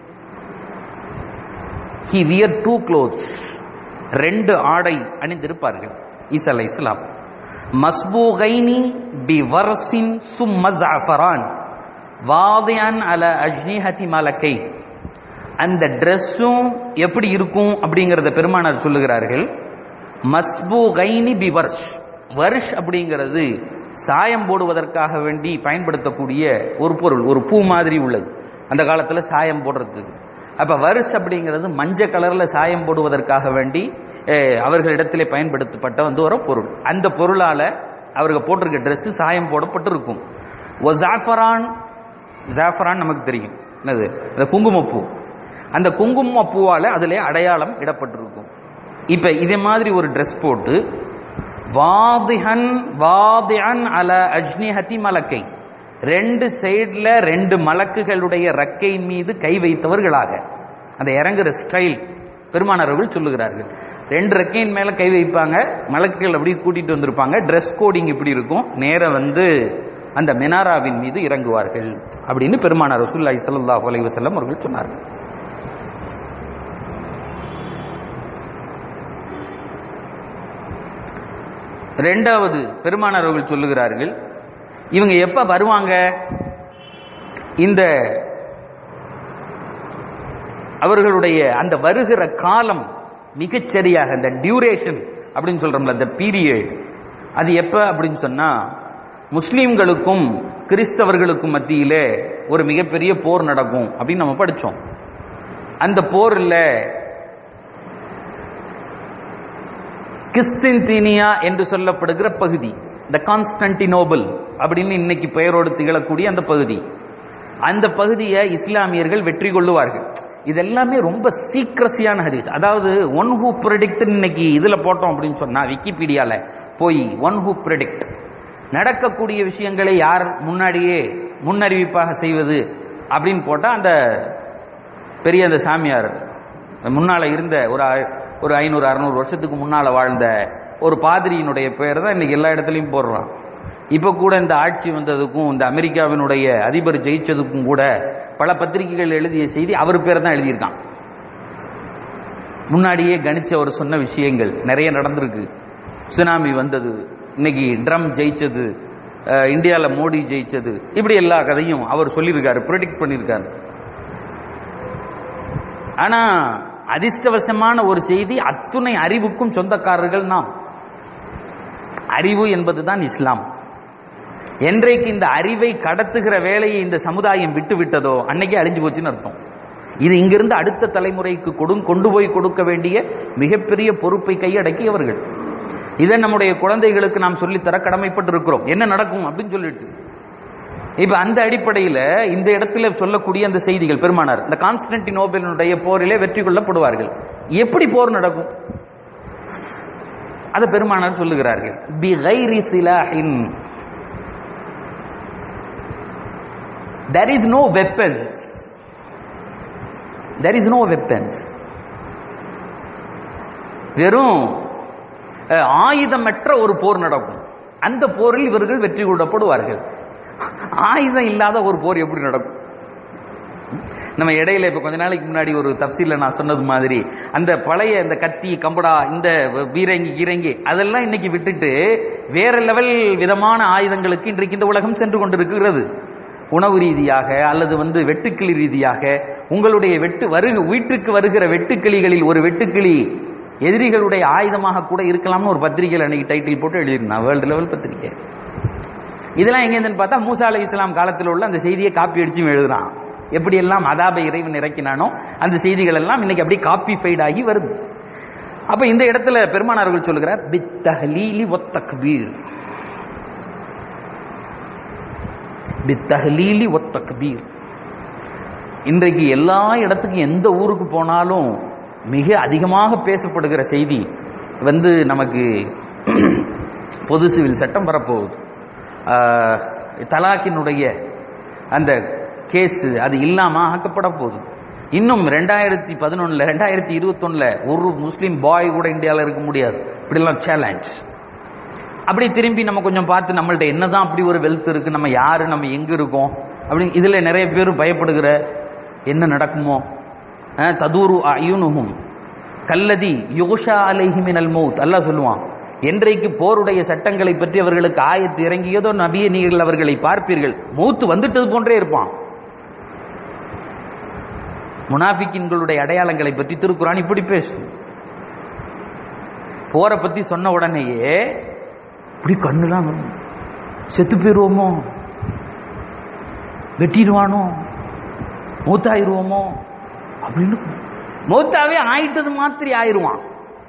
[SPEAKER 1] ஹி வியர் டூ க்ளோத்ஸ் ரெண்டு ஆடை அணிந்திருப்பார்கள் ஈசா அலை இஸ்லாம் மஸ்பூகைனி பி வரசின் சும்ம ஜாஃபரான் வாதியான் அல அஜ்னிஹதி மலக்கை அந்த ட்ரெஸ்ஸும் எப்படி இருக்கும் அப்படிங்கிறத பெருமானார் சொல்லுகிறார்கள் மஸ்பூகைனி பி வர்ஷ் வர்ஷ் அப்படிங்கிறது சாயம் போடுவதற்காக வேண்டி பயன்படுத்தக்கூடிய ஒரு பொருள் ஒரு பூ மாதிரி உள்ளது அந்த காலத்துல சாயம் போடுறதுக்கு அப்ப வருஷ் அப்படிங்கிறது மஞ்சள் கலர்ல சாயம் போடுவதற்காக வேண்டி அஹ், அவர்களிடத்திலே பயன்படுத்தப்பட்ட வந்து ஒரு பொருள் அந்த பொருளால அவர்கள் போட்டிருக்க Dress சாயம் போடப்பட்டிருக்கும் ஒ ஜாஃபரான் ஜாஃபரான் நமக்கு தெரியும் என்னது அந்த குங்குமப்பூ அந்த குங்குமப்பூவால அதிலே அடையாளம் இடப்பட்டிருக்கும் இப்ப இதே மாதிரி ஒரு Dress போட்டு வாதிஹன் வாதிஅன் அல அஜ்னிஹதி மலக்கை ரெண்டு சைடுல ரெண்டு மலக்குகளுடைய ரக்கை மீது கை வைத்தவர்களாக அந்த இறங்குற ஸ்டைல் பெருமானவர்கள் சொல்லுகிறார்கள் ரெண்டு ரெக்கையின் மேல கை வைப்பாங்க மலக்குகள் அப்படி கூட்டிட்டு வந்திருப்பாங்க Dress கோடிங் இப்படி இருக்கும் நேரம் வந்து அந்த மெனாராவின் மீது இறங்குவார்கள் அப்படின்னு பெருமானார் ரசூலுல்லாஹி ஸல்லல்லாஹு அலைஹி வஸல்லம் அவர்கள் சொன்னார்கள் ரெண்டாவது பெருமானார் அவர்கள் சொல்லுகிறார்கள் இவங்க எப்ப வருவாங்க இந்த அவர்களுடைய அந்த வருகிற காலம் மிகச்சரியாக அந்த டியூரேஷன் அப்படின்னு சொல்றோம்ல அந்த பீரியட் அது எப்ப அப்படின்னு சொன்னா முஸ்லீம்களுக்கும் கிறிஸ்தவர்களுக்கும் மத்தியிலே ஒரு மிகப்பெரிய போர் நடக்கும் அப்படின்னு நம்ம படிச்சோம் அந்த போர்ல கிறிஸ்டின்தீனியா என்று சொல்லப்படுகிற பகுதி இந்த கான்ஸ்டன்டினோபிள் அப்படின்னு இன்னைக்கு பெயரோடு திகழக்கூடிய அந்த பகுதி அந்த பகுதியை இஸ்லாமியர்கள் வெற்றி கொள்ளுவார்கள் இதெல்லாமே ரொம்ப சீக்ரஸியான ஹதீஸ் அதாவது ஒன் ஹூ ப்ரெடிக்ட் இன்னைக்கு இதுல போட்டோம் அப்படின்னு சொன்னா விக்கிபீடியால போய் ஒன் ஹூ ப்ரெடிக்ட் நடக்கக்கூடிய விஷயங்களை யார் முன்னாடியே முன்னறிவிப்பாக செய்வது அப்படின்னு போட்டா அந்த பெரிய அந்த சாமியார் முன்னால இருந்த ஒரு ஒரு ஐநூறு அறுநூறு வருஷத்துக்கு முன்னால வாழ்ந்த ஒரு பாதிரியினுடைய பெயர் தான் இன்னைக்கு எல்லா இடத்துலையும் போடுறான் இப்ப கூட இந்த ஆட்சி வந்ததுக்கும் இந்த அமெரிக்காவினுடைய அதிபர் ஜெயிச்சதுக்கும் கூட பல பத்திரிகைகள் எழுதிய செய்தி அவர் பேர் தான் எழுதியிருக்கான் முன்னாடியே கணிச்சு அவர் சொன்ன விஷயங்கள் நிறைய நடந்திருக்கு சுனாமி வந்தது இன்னைக்கு ட்ரம் ஜெயிச்சது அஹ், இந்தியால மோடி ஜெயிச்சது இப்படி எல்லா கதையும் அவர் சொல்லியிருக்காரு ப்ரெடிக்ட் பண்ணியிருக்காரு ஆனா அதிர்ஷ்டவசமான ஒரு செய்தி அத்துணை அறிவுக்கும் சொந்தக்காரர்கள் நாம் அறிவு என்பதுதான் இஸ்லாம் என்றைக்கு இந்த அறிவை கடத்துகிற வேலையை இந்த சமுதாயம் விட்டு விட்டதோ அன்னைக்கே அழிஞ்சு போச்சுன்னு அர்த்தம் இது இங்கிருந்து அடுத்த தலைமுறைக்கு கொடு கொண்டு போய் கொடுக்க வேண்டிய மிகப்பெரிய பொறுப்பை கையடக்கியவர்கள் இதை நம்முடைய குழந்தைகளுக்கு நாம் சொல்லித்தர கடமைப்பட்டிருக்கிறோம் என்ன நடக்கும் அப்படின்னு சொல்லிட்டு இப்ப அந்த அடிப்படையில இந்த இடத்துல சொல்லக்கூடிய அந்த செய்திகள் பெருமானார் இந்த கான்ஸ்டன்டினோபிளினுடைய போரிலே வெற்றி கொள்ளப்படுவார்கள் எப்படி போர் நடக்கும் அதை பெருமானார் சொல்லுகிறார்கள் பி கைரி சிலாஹின் there is no weapons there is no weapons வெறும் அஹ், ஆயுதமற்ற ஒரு போர் நடக்கும் அந்த போரில் இவர்கள் வெற்றி கொள்ளப்படுவார்கள் ஆயுதம் இல்லாத ஒரு போர் எப்படி நடக்கும் நம்ம இடையில இப்ப கொஞ்ச நாளைக்கு முன்னாடி ஒரு தப்சீல நான் சொன்னது மாதிரி அந்த பழைய இந்த கத்தி கம்படா இந்த வீரங்கி கீரங்கி அதெல்லாம் இன்னைக்கு விட்டுட்டு வேற லெவல் விதமான ஆயுதங்களுக்கு இன்றைக்கு இந்த உலகம் சென்று கொண்டிருக்கிறது உணவு ரீதியாக அல்லது வந்து வெட்டுக்கிளி ரீதியாக உங்களுடைய வெட்டு வருக வீட்டுக்கு வருகிற வெட்டுக்கிளிகளில் ஒரு வெட்டுக்கிளி எதிரிகளுடைய ஆயுதமாக கூட இருக்கலாம்னு ஒரு பத்திரிகையில் அன்னைக்கு டைட்டில் போட்டு எழுதியிருந்தான் வேர்ல்டு லெவல் பத்திரிகை இதெல்லாம் எங்கேருந்துன்னு பார்த்தா மூசா அலை இஸ்லாம் காலத்தில் உள்ள அந்த செய்தியை காப்பி அடிச்சும் எழுதுறான் எப்படி எல்லாம் அதாப இறைவன் இறக்கினானோ அந்த செய்திகள் எல்லாம் இன்னைக்கு அப்படியே காப்பி ஆகி வருது அப்ப இந்த இடத்துல பெருமானார்கள் சொல்லுகிறார் பித்தஹலீலி ஒத்தக்பீர் பித்தஹலீலி ஒத்தக்பீர் இன்றைக்கு எல்லா இடத்துக்கும் எந்த ஊருக்கு போனாலும் மிக அதிகமாக பேசப்படுகிற செய்தி வந்து நமக்கு பொது சிவில் சட்டம் வரப்போகுது ஆஹ், தலாக்கினுடைய அந்த கேஸ் அது இல்லாம ஆக்கப்பட போகுது இன்னும் ரெண்டாயிரத்தி பதினொன்னுல ரெண்டாயிரத்தி இருபத்தொன்னுல ஒரு முஸ்லீம் பாய் கூட இந்தியாவில் இருக்க முடியாது இப்படிலாம் சேலஞ்ச் அப்படி திரும்பி நம்ம கொஞ்சம் பார்த்து நம்மள்ட்ட என்னதான் அப்படி ஒரு வெல்த் இருக்கு நம்ம யாரு நம்ம எங்க இருக்கோம் அப்படி இதுல நிறைய பேர் பயப்படுகிற என்ன நடக்குமோ அஹ், ததூரு அயுனுகும் கல்லதி யோஷா அலைஹிமினல் மௌத் அல்லாஹ் சொல்லுவான் என்றைக்கு போருடைய சட்டங்களை பற்றி அவர்களுக்கு ஆயத்து இறங்கியதோ நபிய நீங்கள் அவர்களை பார்ப்பீர்கள் மூத்து வந்துட்டது போன்றே இருப்பான் முனாஃபிக்கின்களுடைய அடையாளங்களை பற்றி திருக்குறான் இப்படி பேசும் போரை பத்தி சொன்ன உடனேயே இப்படி கண்ணுலாம் வரும். செத்து போயிருவோமோ வெட்டிடுவானோ மூத்தாயிருவோமோ அப்படின்னு மூத்தாவே ஆயிட்டது மாத்திரி ஆயிருவான்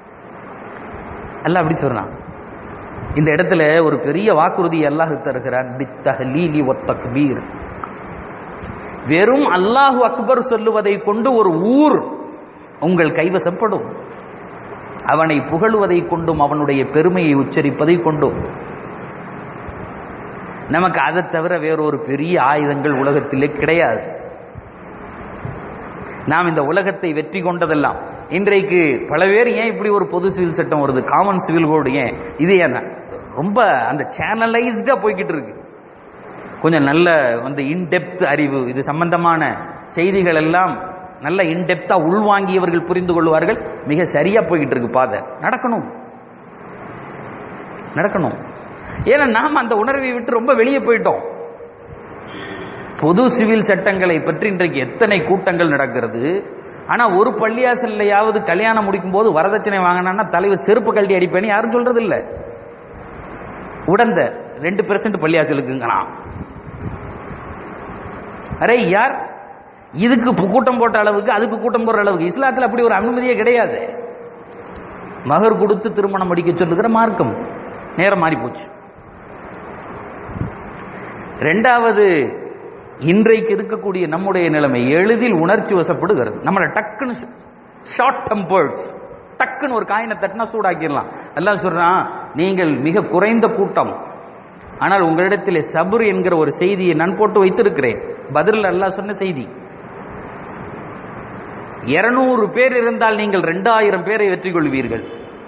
[SPEAKER 1] அல்ல அப்படி சொல்றான் இந்த இடத்துல ஒரு பெரிய வாக்குறுதி அல்லாஹ் தருகிறான் பித்தஹலீலி ஒத்தக்பீர் வெறும் அல்லாஹு அக்பர் சொல்லுவதை கொண்டு ஒரு ஊர் உங்கள் கைவசப்படும் அவனை புகழுவதை கொண்டும் அவனுடைய பெருமையை உச்சரிப்பதை கொண்டும் நமக்கு அதை தவிர வேறொரு பெரிய ஆயுதங்கள் உலகத்திலே கிடையாது நாம் இந்த உலகத்தை வெற்றி கொண்டதெல்லாம் இன்றைக்கு பல பேர் ஏன் இப்படி ஒரு பொது சிவில் சட்டம் வருது காமன் சிவில் கோடு ஏன் இது ஏன் ரொம்ப அந்த சேனலைஸ்டா போய்கிட்டு இருக்கு கொஞ்சம் நல்ல வந்து இன்டெப்த் அறிவு இது சம்பந்தமான செய்திகள் எல்லாம் நல்ல இன்டெப்தா உள்வாங்கியவர்கள் புரிந்து கொள்வார்கள் மிக சரியா போய்கிட்டு இருக்கு பாதை நடக்கணும் நடக்கணும் ஏன்னா நாம் அந்த உணர்வை விட்டு ரொம்ப வெளியே போயிட்டோம் பொது சிவில் சட்டங்களை பற்றி இன்றைக்கு எத்தனை கூட்டங்கள் நடக்கிறது ஆனா ஒரு பள்ளியாசல்லையாவது கல்யாணம் முடிக்கும் போது வரதட்சணை வாங்கினா தலைவர் செருப்பு கழட்டி அடிப்பேன்னு யாரும் சொல்றது இல்ல உடந்த ரெண்டு பெர்சன்ட் பள்ளியாசலுக்குங்களாம் அரே யார் இதுக்கு பு- கூட்டம் போட்ட அளவுக்கு அதுக்கு கூட்டம் போடுற அளவுக்கு இஸ்லாத்துல அப்படி ஒரு அனுமதியே கிடையாது மகர் கொடுத்து திருமணம் முடிக்க சொல்லுகிற மார்க்கம் நேரம் மாறி போச்சு ரெண்டாவது இன்றைக்கு இருக்கக்கூடிய நம்முடைய நிலைமை எளிதில் உணர்ச்சி வசப்படுகிறது நம்மளை டக்குன்னு ஷார்ட் டெம்பர்ஸ் டக்குன்னு ஒரு காயினை தட்டினா சூடாக்கிடலாம் எல்லாம் சொல்றான் நீங்கள் மிக குறைந்த கூட்டம் ஆனால் உங்களிடத்திலே சபுர் என்கிற ஒரு செய்தியை நான் போட்டு வைத்திருக்கிறேன் பதில் அல்லாஹ் சொன்ன செய்தி இருநூறு பேர் இருந்தால் நீங்கள் ரெண்டாயிரம் பேரை வெற்றி கொள்வீர்கள்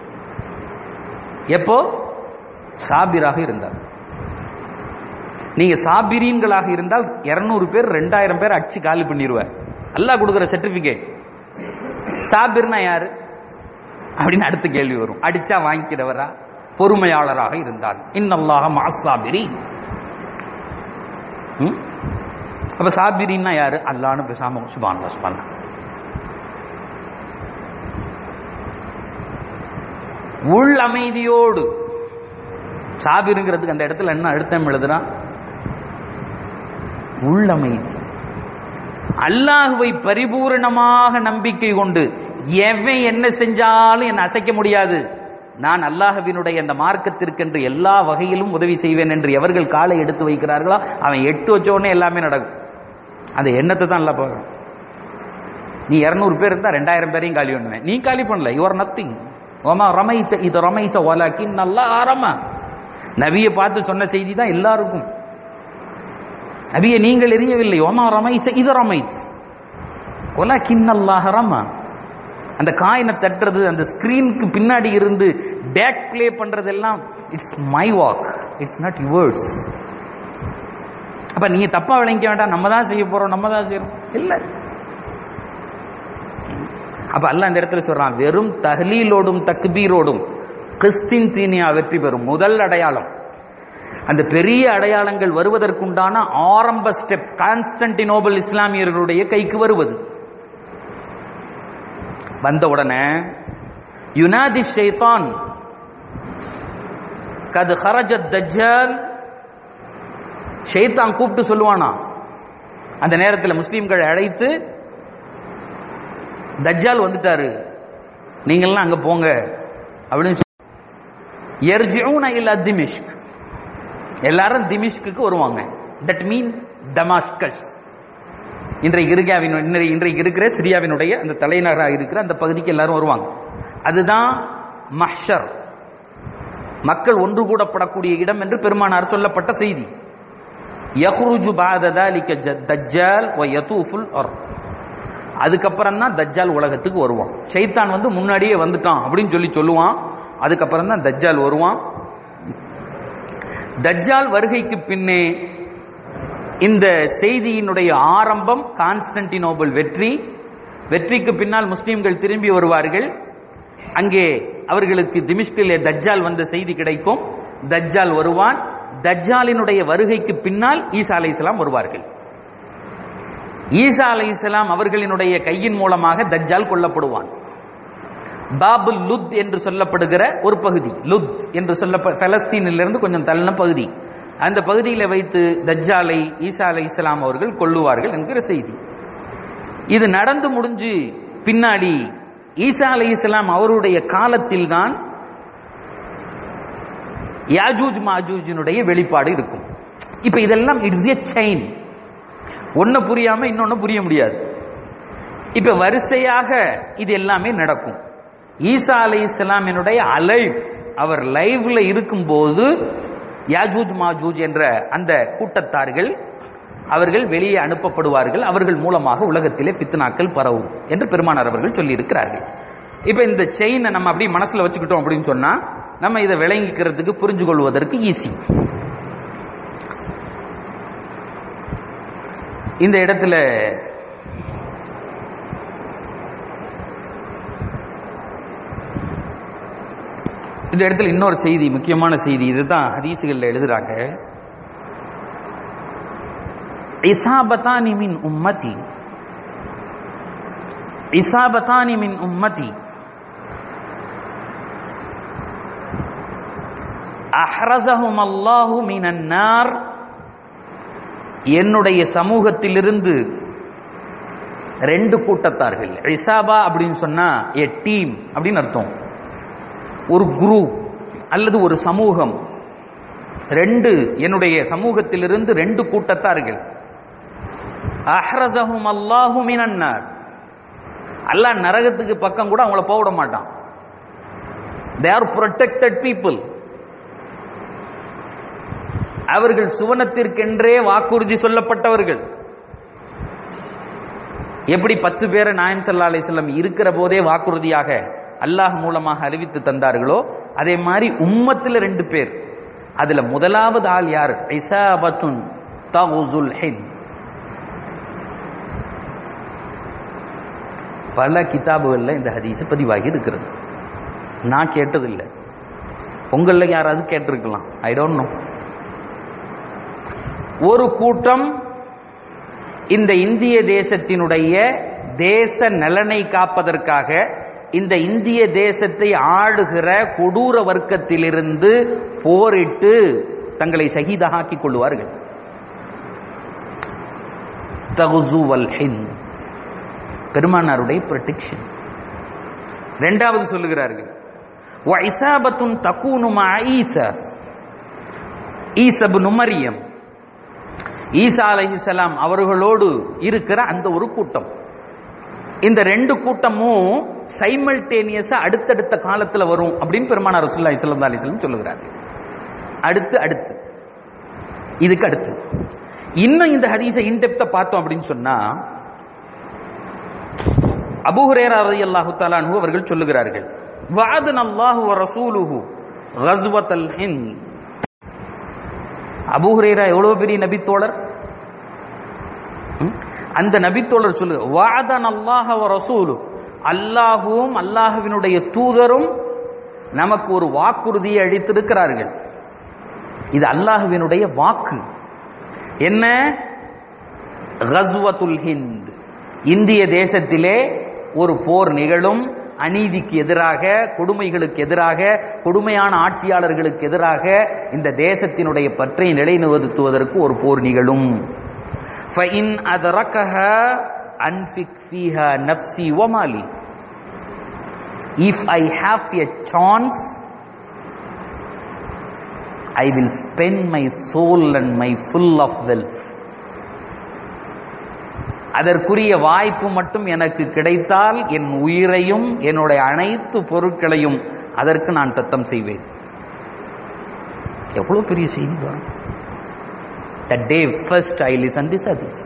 [SPEAKER 1] எப்போ சாபிராக இருந்தால் நீங்க சாபிரீன்களாக இருந்தால் இருநூறு பேர் ரெண்டாயிரம் பேர் அடிச்சு காலி பண்ணிடுவார் அல்லாஹ் கொடுக்குற சர்டிபிகேட் சாபிர்னா யாரு அப்படின்னு அடுத்த கேள்வி வரும் அடிச்சா வாங்கிக்கிறவரா பொறுமையாளராக இருந்தால் இன்னல்லாக மாசாபிரி அப்ப சாபிரின்னா யாரு அல்லான்னு பேசாம சுபான் சுபான் உள் அமைதியோடு சாபிருங்கிறதுக்கு அந்த இடத்துல என்ன அழுத்தம் எழுதுறான் உள் அமைதி அல்லாஹுவை பரிபூரணமாக நம்பிக்கை கொண்டு எவன் என்ன செஞ்சாலும் என்ன அசைக்க முடியாது நான் அல்லாஹவினுடைய அந்த மார்க்கத்திற்கென்று எல்லா வகையிலும் உதவி செய்வேன் என்று எவர்கள் காலை எடுத்து வைக்கிறார்களோ அவன் எட்டு வச்ச உடனே எல்லாமே நடக்கும் அந்த எண்ணத்தை தான் எல்லாம் பார்க்கணும் நீ இருநூறு பேர் இருந்தா ரெண்டாயிரம் பேரையும் காலி பண்ணுவேன் நீ காலி பண்ணல யுவர் நத்திங் ஓமா ரமைத்த இது ரமைத்த ஒலாக்கின் நல்லா ஆரமா நபியை பார்த்து சொன்ன செய்தி தான் எல்லாருக்கும் நபியை நீங்கள் எரியவில்லை ஓமா ரமைத்த இது ரமைத் ஒலாக்கின் அல்லாஹ் ரமா அந்த காயினை தட்டுறது அந்த ஸ்கிரீனுக்கு பின்னாடி இருந்து பேக் பிளே பண்றதெல்லாம் it's my walk it's not yours அப்ப நீங்க தப்பா விளங்கிக்க வேண்டாம் நம்ம தான் செய்ய போறோம் நம்ம தான் செய்யறோம் இல்ல அப்ப அல்ல அந்த இடத்துல சொல்றான் வெறும் தஹ்லீலோடும் தக்பீரோடும் கிறிஸ்தின் தீனியா வெற்றி பெறும் முதல் அடையாளம் அந்த பெரிய அடையாளங்கள் வருவதற்குண்டான ஆரம்ப ஸ்டெப் கான்ஸ்டன்டினோபல் இஸ்லாமியர்களுடைய கைக்கு வருவது வந்த உடனே யுனாதி ஷைத்தான் கது ஹரஜத் தஜ்ஜால் ஷைத்தான் கூப்பிட்டு சொல்லுவானா அந்த நேரத்தில் முஸ்லீம்களை அழைத்து தஜ்ஜால் வந்துட்டாரு நீங்கள்லாம் அங்க போங்க அப்படின்னு எர்ஜிஊன இல்ல திமிஷ்க் எல்லாரும் திமிஷ்க்கு வருவாங்க தட் மீன் டமாஸ்கஸ் இன்றைக்கு இருக்காவின் இன்றைக்கு இருக்கிற சிரியாவினுடைய அந்த தலைநகராக இருக்கிற அந்த பகுதிக்கு எல்லாரும் வருவாங்க அதுதான் மஹ்ஷர் மக்கள் ஒன்று கூடப்படக்கூடிய இடம் என்று பெருமானார் சொல்லப்பட்ட செய்தி யஹ்ருஜு பாத தாலிக தஜ்ஜால் வ யதூஃபுல் அர் அதுக்கப்புறம் தான் தஜ்ஜால் உலகத்துக்கு வருவான் ஷைத்தான் வந்து முன்னாடியே வந்துட்டான் அப்படின்னு சொல்லி சொல்லுவான் அதுக்கப்புறம் தான் தஜ்ஜால் வருவான் தஜ்ஜால் வருகைக்கு பின்னே இந்த செய்தியினுடைய ஆரம்பம் கான்ஸ்டன்டினோபிள் வெற்றி வெற்றிக்கு பின்னால் முஸ்லிம்கள் திரும்பி வருவார்கள் அங்கே அவர்களுக்கு திமிஷ்கிலே தஜ்ஜால் வந்த செய்தி கிடைக்கும் தஜ்ஜால் வருவான் தஜ்ஜாலினுடைய வருகைக்கு பின்னால் ஈசா அலை இஸ்லாம் வருவார்கள் ஈசா அலை இஸ்லாம் அவர்களினுடைய கையின் மூலமாக தஜ்ஜால் கொல்லப்படுவான் பாபுல் லுத் என்று சொல்லப்படுகிற ஒரு பகுதி லுத் என்று சொல்ல பலஸ்தீனிலிருந்து கொஞ்சம் தள்ளின பகுதி அந்த பகுதியில் வைத்து தஜ்ஜாலை ஈசா அலை இஸ்லாம் அவர்கள் கொல்லுவார்கள் என்கிற செய்தி இது நடந்து முடிஞ்சு பின்னாடி ஈசா அலை இஸ்லாம் அவருடைய காலத்தில் தான் யாஜூஜ் மாஜூஜினுடைய வெளிப்பாடு இருக்கும் இப்ப இதெல்லாம் இட்ஸ் எ செயின் ஒன்னு புரியாம இன்னொன்னு புரிய முடியாது இப்ப வரிசையாக இது எல்லாமே நடக்கும் ஈசா அலை இஸ்லாமினுடைய அலைவ் அவர் லைவ்ல இருக்கும்போது யாஜூஜ் மாஜூஜ் என்ற அந்த கூட்டத்தார்கள் அவர்கள் வெளியே அனுப்பப்படுவார்கள் அவர்கள் மூலமாக உலகத்திலே பித்னாக்கள் பரவும் என்று பெருமானார் அவர்கள் சொல்லி இருக்கிறார்கள் இப்ப இந்த செயினை நம்ம அப்படி மனசுல வச்சுக்கிட்டோம் அப்படின்னு சொன்னா நம்ம இதை விளங்கிக்கிறதுக்கு புரிஞ்சு கொள்வதற்கு ஈஸி இந்த இடத்துல இந்த இடத்துல இன்னொரு செய்தி முக்கியமான செய்தி இதுதான் ஹதீசுகள்ல எழுதுறாங்க இசாபத்தானி மின் உம்மதி இசாபத்தானி மின் உம்மதி அஹ்ரசஹும் அல்லாஹு மினன் நார் என்னுடைய சமூகத்திலிருந்து ரெண்டு கூட்டத்தார்கள் இசாபா அப்படின்னு சொன்னா எ டீம் அப்படின்னு அர்த்தம் ஒரு குரூப் அல்லது ஒரு சமூகம் ரெண்டு என்னுடைய சமூகத்திலிருந்து ரெண்டு கூட்டத்தார்கள் அஹ்ரசஹும் அல்லாஹு மினன்னார் அல்லாஹ் நரகத்துக்கு பக்கம் கூட அவங்கள போக விட மாட்டான் தே ஆர் ப்ரொடெக்டட் பீப்புள் அவர்கள் சுவனத்திற்கென்றே வாக்குறுதி சொல்லப்பட்டவர்கள் எப்படி பத்து பேரை நாயம் சல்லா அலிஸ்லம் இருக்கிற போதே வாக்குறுதியாக அல்லாஹ் மூலமாக அறிவித்து தந்தார்களோ அதே மாதிரி உம்மத்தில் ரெண்டு பேர் அதுல முதலாவது ஆள் யார் இசாபத்துன் தகுசுல் ஹிந்த் பல கிதாபுகள்ல இந்த ஹதீஸ் பதிவாகி இருக்கிறது நான் கேட்டதில்லை உங்கள யாராவது கேட்டிருக்கலாம் ஐ டோன்ட் நோ ஒரு கூட்டம் இந்த இந்திய தேசத்தினுடைய தேச நலனை காப்பதற்காக இந்த இந்திய தேசத்தை ஆளுகிற கொடூர வர்க்கத்திலிருந்து போரிட்டு தங்களை ஷஹீதாக்கிக் கொள்வார்கள் தகுசுவல் ஹிந்த் பெருமானாருடைய ப்ரொடெக்ஷன் ரெண்டாவது சொல்லுகிறார்கள் இசாபத்துன் தக்கூனுமா ஈசா ஈசபு நுமரியம் ஈசா அலைஹிசலாம் அவர்களோடு இருக்கிற அந்த ஒரு கூட்டம் இந்த ரெண்டு கூட்டமும் சைமல்டேனியஸா அடுத்தடுத்த காலத்துல வரும் அப்படின்னு பெருமானார் ரசூல்லா இஸ்லாம் அலிஸ்லம் சொல்லுகிறார் அடுத்து அடுத்து இதுக்கு அடுத்து இன்னும் இந்த ஹதீஸை இன்டெப்த பார்த்தோம் அப்படின்னு சொன்னா அபு ஹுரேரா ரலியல்லாஹு தஆலா அன்ஹு அவர்கள் சொல்லுகிறார்கள் வஅதன அல்லாஹு வ ரசூலுஹு கஸ்வத்தல் ஹிந்த் அபு ஹுரேரா எவ்வளவு பெரிய நபித்தோழர் ம்? அந்த நபித்தோழர் சொல்லு வஅதன அல்லாஹ வ ரசூலு அல்லாஹுவும் அல்லாஹ்வினுடைய தூதரும் நமக்கு ஒரு வாக்குறுதியை அளித்திருக்கிறார்கள் இது அல்லாஹ்வினுடைய வாக்கு என்ன கஸ்வத்துல் ஹிந்த் இந்திய தேசத்திலே ஒரு போர் நிகழும் அநீதிக்கு எதிராக கொடுமைகளுக்கு எதிராக கொடுமையான ஆட்சியாளர்களுக்கு எதிராக இந்த தேசத்தினுடைய பற்றை நிலைநிறுத்துவதற்கு ஒரு போர் நிகழும் فَإِنْ أَدْرَكَهَا أَنْفِقْ فِيهَا نَفْسِي وَمَالِي If I have a chance, I will spend my soul and my full of wealth. அதற்குரிய வாய்ப்பு மட்டும் எனக்கு கிடைத்தால் என் உயிரையும் என்னுடைய அனைத்து பொருட்களையும் அதற்கு நான் தத்தம் செய்வேன் எவ்வளவு பெரிய செய்தி வரும் the day first I listen this அதிஸ்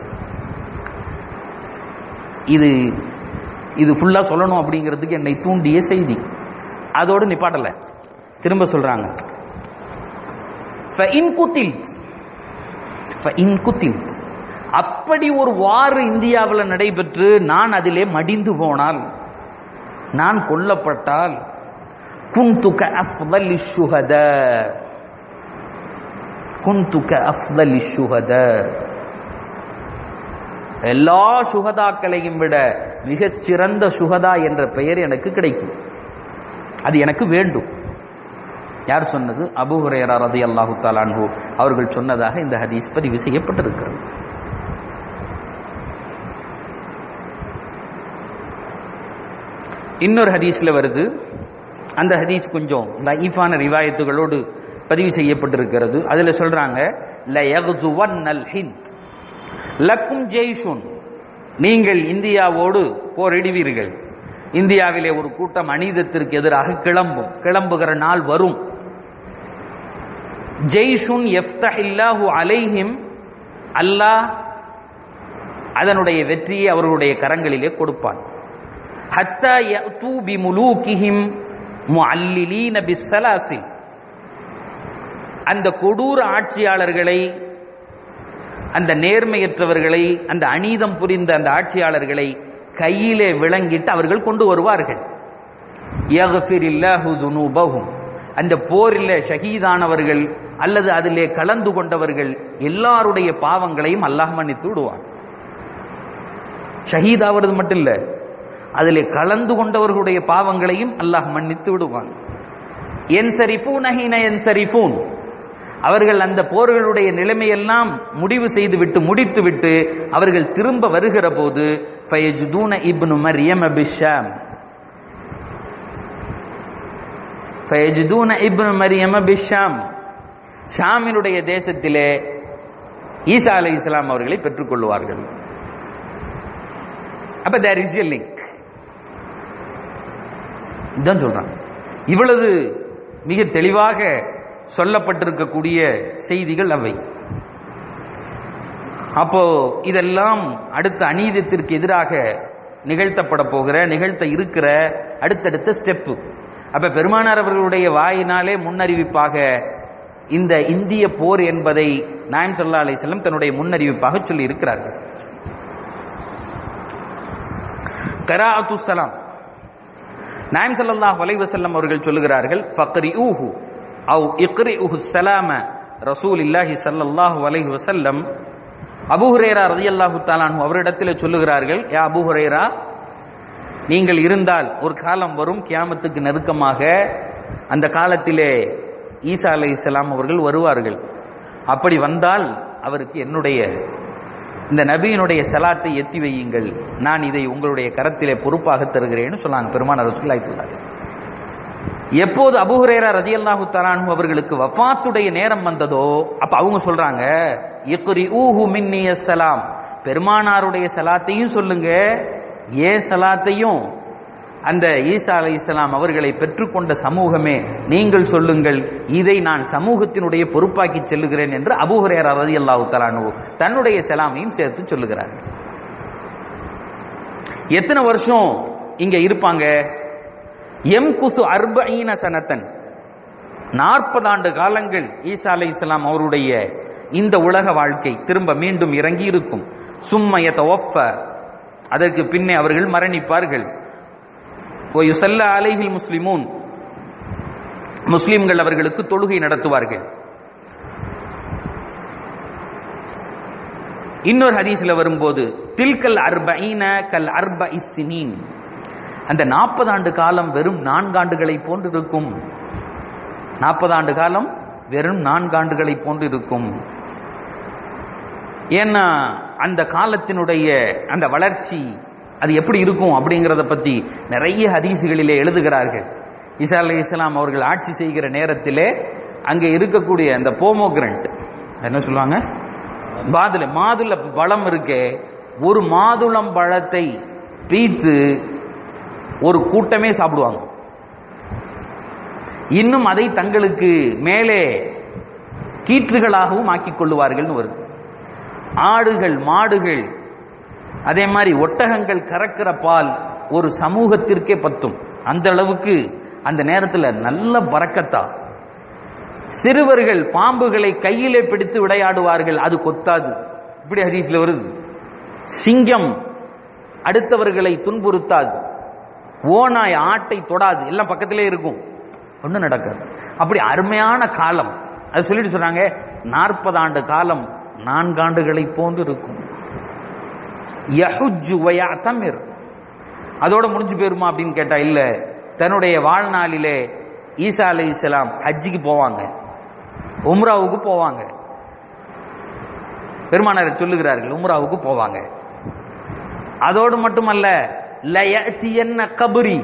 [SPEAKER 1] இது இது ஃபுல்லா சொல்லணும் அப்படிங்கிறதுக்கு என்னை தூண்டிய செய்தி அதோடு நிப்பாட்டல திரும்ப சொல்றாங்க فَإِن قُتِلْتَ فَإِن قُتِلْتَ அப்படி ஒரு வாறு இந்தியாவில் நடைபெற்று நான் அதிலே மடிந்து போனால் நான் கொல்லப்பட்டால் குந்துக அஃதலி ஷுஹத குந்துக அஃதலி ஷுஹத எல்லா சுகதாக்களையும் விட மிகச் சிறந்த சுகதா என்ற பெயர் எனக்கு கிடைக்கும் அது எனக்கு வேண்டும் யார் சொன்னது அபு ஹுரேரா ரதி அல்லாஹு தாலான்ஹு அவர்கள் சொன்னதாக இந்த ஹதீஸ் பதிவு செய்யப்பட்டிருக்கிறது இன்னொரு ஹதீஸ்ல வருது அந்த ஹதீஸ் கொஞ்சம் லைஃபான ரிவாயத்துகளோடு பதிவு செய்யப்பட்டிருக்கிறது அதுல சொல்றாங்க லயகுசுவன்னல் ஹிந்த் லக்கும் ஜெய்ஷுன் நீங்கள் இந்தியாவோடு போரிடுவீர்கள் இந்தியாவிலே ஒரு கூட்டம் அநீதத்திற்கு எதிராக கிளம்பும் கிளம்புகிற நாள் வரும் ஜெய்ஷுன் எஃப்தஹில்லாஹு அலைஹிம் அல்லாஹ் அதனுடைய வெற்றியை அவர்களுடைய கரங்களிலே கொடுப்பான் ஹத்தா யஅது பிமுலூகிஹிம் முஅல்லிலீன பிஸ்ஸலாசில் அந்த கொடூர ஆட்சியாளர்களை அந்த நேர்மையற்றவர்களை அந்த அநீதம் புரிந்த அந்த ஆட்சியாளர்களை கையிலே விளங்கிட்டு அவர்கள் கொண்டு வருவார்கள் யக்ஃபிரில்லாஹு துனூபஹும் அந்த போரில் ஷஹீதானவர்கள் அல்லது அதிலே கலந்து கொண்டவர்கள் எல்லாருடைய பாவங்களையும் அல்லாஹ் மன்னித்து விடுவான் ஷஹீதாவது மட்டும் இல்ல அதிலே கலந்து கொண்டவர்களுடைய பாவங்களையும் அல்லாஹ் மன்னித்து விடுவான் என் சரிபூன் அஹீன என் சரிபூன் அவர்கள் அந்த போர்களுடைய நிலைமையெல்லாம் முடிவு செய்துவிட்டு முடித்துவிட்டு அவர்கள் திரும்ப வருகிற போது ஃபயஜ்தூன இப்னு மரியம் பிஷாம் ஃபயஜ்தூன இப்னு மரியம் பிஷாம் ஷாமினுடைய தேசத்திலே ஈசா அலை இஸ்லாம் அவர்களை பெற்றுக்கொள்வார்கள் அப்ப தேர் இஸ் எ லிங்க் இதான் சொல்றான் இவ்வளவு மிக தெளிவாக சொல்லப்பட்டிருக்கக்கூடிய செய்திகள் அவை அப்போ இதெல்லாம் அடுத்த அநீதத்திற்கு எதிராக நிகழ்த்தப்பட போகிற நிகழ்த்த இருக்கிற அடுத்தடுத்த ஸ்டெப்பு அப்ப பெருமானார் அவர்களுடைய வாயினாலே முன்னறிவிப்பாக இந்த இந்திய போர் என்பதை நாயம் சல்லா அலிஸ்லம் தன்னுடைய முன்னறிவிப்பாக சொல்லி இருக்கிறார்கள் கராஅத்து சலாம் நாயம் ஸல்லல்லாஹு அலைஹி வஸல்லம் அவர்கள் சொல்லுகிறார்கள் ஃபக்ரிஊஹு அவ் இக்ரிஉஹு ஸலாம ரசூலில்லாஹி ஸல்லல்லாஹு அலைஹி வஸல்லம் அபூ ஹுரைரா ரலியல்லாஹு தஆலா அன்ஹு அவரிடத்தில் சொல்லுகிறார்கள் யா அபூ ஹுரைரா நீங்கள் இருந்தால் ஒரு காலம் வரும் கியாமத்துக்கு நெருக்கமாக அந்த காலத்திலே ஈசா அலைஹிஸ்ஸலாம் அவர்கள் வருவார்கள் அப்படி வந்தால் அவருக்கு என்னுடைய இந்த நபியினுடைய சலாத்தை எத்தி வையுங்கள் நான் இதை உங்களுடைய கரத்திலே பொறுப்பாக தருகிறேன்னு சொன்னாங்க பெருமான ரசூல்லாய் சொல்லாங்க எப்போது அபுஹுரேரா ரதியல்லாஹு தலானு அவர்களுக்கு வஃபாத்துடைய நேரம் வந்ததோ அப்ப அவங்க சொல்றாங்க இக்ரி ஊஹு மின்னிய சலாம் பெருமானாருடைய சலாத்தையும் சொல்லுங்க ஏ சலாத்தையும் அந்த ஈசா அலை இஸ்லாம் அவர்களை பெற்றுக்கொண்ட சமூகமே நீங்கள் சொல்லுங்கள் இதை நான் சமூகத்தினுடைய பொறுப்பாக்கி செல்லுகிறேன் என்று அபூஹரேரா ரதி அல்லாஹு தலானு தன்னுடைய செலாமையும் சேர்த்து சொல்லுகிறார் எத்தனை வருஷம் இங்க இருப்பாங்க எம் குசு அர்பீன சனத்தன் நாற்பது ஆண்டு காலங்கள் ஈசா அலை இஸ்லாம் அவருடைய இந்த உலக வாழ்க்கை திரும்ப மீண்டும் இறங்கி இருக்கும் சும்மயத்த ஒஃப அதற்கு பின்னே அவர்கள் மரணிப்பார்கள் ஒயுசல்ல அலைஹில் முஸ்லிமூன் முஸ்லிம்கள் அவர்களுக்கு தொழுகை நடத்துவார்கள் இன்னொரு ஹதீஸ்ல வரும்போது தில்கல் அர்பீன கல் அர்ப இஸ்ஸினீன் அந்த நாற்பது ஆண்டு காலம் வெறும் நான்காண்டுகளை போன்று இருக்கும் நாற்பது ஆண்டு காலம் வெறும் நான்காண்டுகளை போன்று இருக்கும் ஏன்னா அந்த காலத்தினுடைய அந்த வளர்ச்சி அது எப்படி இருக்கும் அப்படிங்கிறத பத்தி நிறைய ஹதீசுகளிலே எழுதுகிறார்கள் இசா அலி இஸ்லாம் அவர்கள் ஆட்சி செய்கிற நேரத்திலே அங்கே இருக்கக்கூடிய அந்த போமோகிரண்ட் என்ன சொல்லுவாங்க மாதுளை மாதுளை பழம் இருக்கே ஒரு மாதுளம் பழத்தை பீத்து ஒரு கூட்டமே சாப்பிடுவாங்க இன்னும் அதை தங்களுக்கு மேலே கீற்றுகளாகவும் ஆக்கிக் கொள்ளுவார்கள்னு வருது ஆடுகள் மாடுகள் அதே மாதிரி ஒட்டகங்கள் கறக்கிற பால் ஒரு சமூகத்திற்கே பத்தும் அந்த அளவுக்கு அந்த நேரத்தில் நல்ல பறக்கத்தா சிறுவர்கள் பாம்புகளை கையிலே பிடித்து விளையாடுவார்கள் அது கொத்தாது இப்படி ஹதீஸ்ல வருது சிங்கம் அடுத்தவர்களை துன்புறுத்தாது ஓனாய் ஆட்டை தொடாது எல்லாம் பக்கத்திலே இருக்கும் ஒன்றும் நடக்காது அப்படி அருமையான காலம் அது சொல்லிட்டு சொன்னாங்க நாற்பது ஆண்டு காலம் நான்காண்டுகளை போன்று இருக்கும் யஹுஜு வயஅதமிர் அதோட முடிஞ்சு போயிருமா அப்படின்னு கேட்டா இல்ல தன்னுடைய வாழ்நாளிலே ஈசா அலை இஸ்லாம் ஹஜ்ஜிக்கு போவாங்க உம்ராவுக்கு போவாங்க பெருமானார் சொல்லுகிறார்கள் உம்ராவுக்கு போவாங்க அதோடு மட்டுமல்ல லயத்தியன்ன கபுரி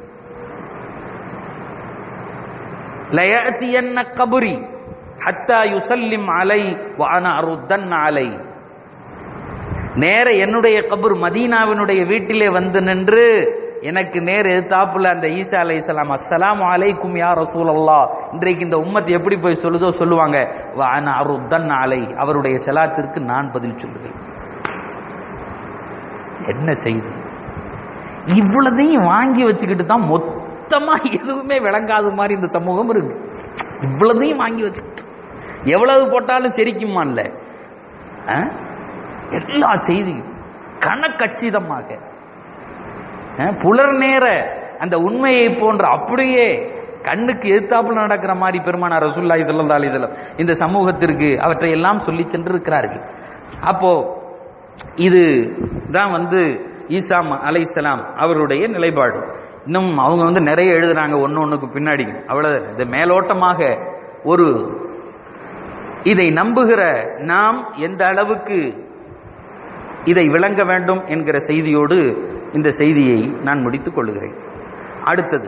[SPEAKER 1] லயத்தியன்ன கபுரி ஹத்தா யுசல்லிம் அலை வான அருத்தன் அலை நேர என்னுடைய கபூர் மதீனாவினுடைய வீட்டிலே வந்து நின்று எனக்கு நேர் எதிர்த்தாப்புல அந்த ஈசா அலை இஸ்லாம் அஸ்ஸலாம் அலைக்கும் யா ரசூலல்லா இன்றைக்கு இந்த உம்மத் எப்படி போய் சொல்லுதோ சொல்லுவாங்க வான அருத்தன் அலை அவருடைய செலாத்திற்கு நான் பதில் சொல்லுவேன் என்ன செய்தி இவ்வளதையும் வாங்கி வச்சுக்கிட்டு தான் மொத்தமா எதுவுமே விளங்காத மாதிரி இந்த சமூகம் இருக்கு இவ்வளதையும் வாங்கி வச்சுக்கிட்டு எவ்வளவு போட்டாலும் செரிக்குமான்ல எல்லா செய்தியும் கணக்கச்சிதமாக புலர் நேர அந்த உண்மையை போன்ற அப்படியே கண்ணுக்கு எதிர்த்தாப்புல நடக்கிற மாதிரி பெருமானார் ரசூல்லாய் சல்லா அலிசல்லம் இந்த சமூகத்திற்கு அவற்றை எல்லாம் சொல்லி சென்றிருக்கிறார்கள் அப்போ இது தான் வந்து ஈசா அலைசலாம் அவருடைய நிலைப்பாடு இன்னும் அவங்க வந்து நிறைய எழுதுறாங்க ஒன்று ஒன்றுக்கு பின்னாடி அவ்வளவு இது மேலோட்டமாக ஒரு இதை நம்புகிற நாம் எந்த அளவுக்கு இதை விளங்க வேண்டும் என்கிற செய்தியோடு இந்த செய்தியை நான் முடித்துக் கொள்கிறேன் அடுத்தது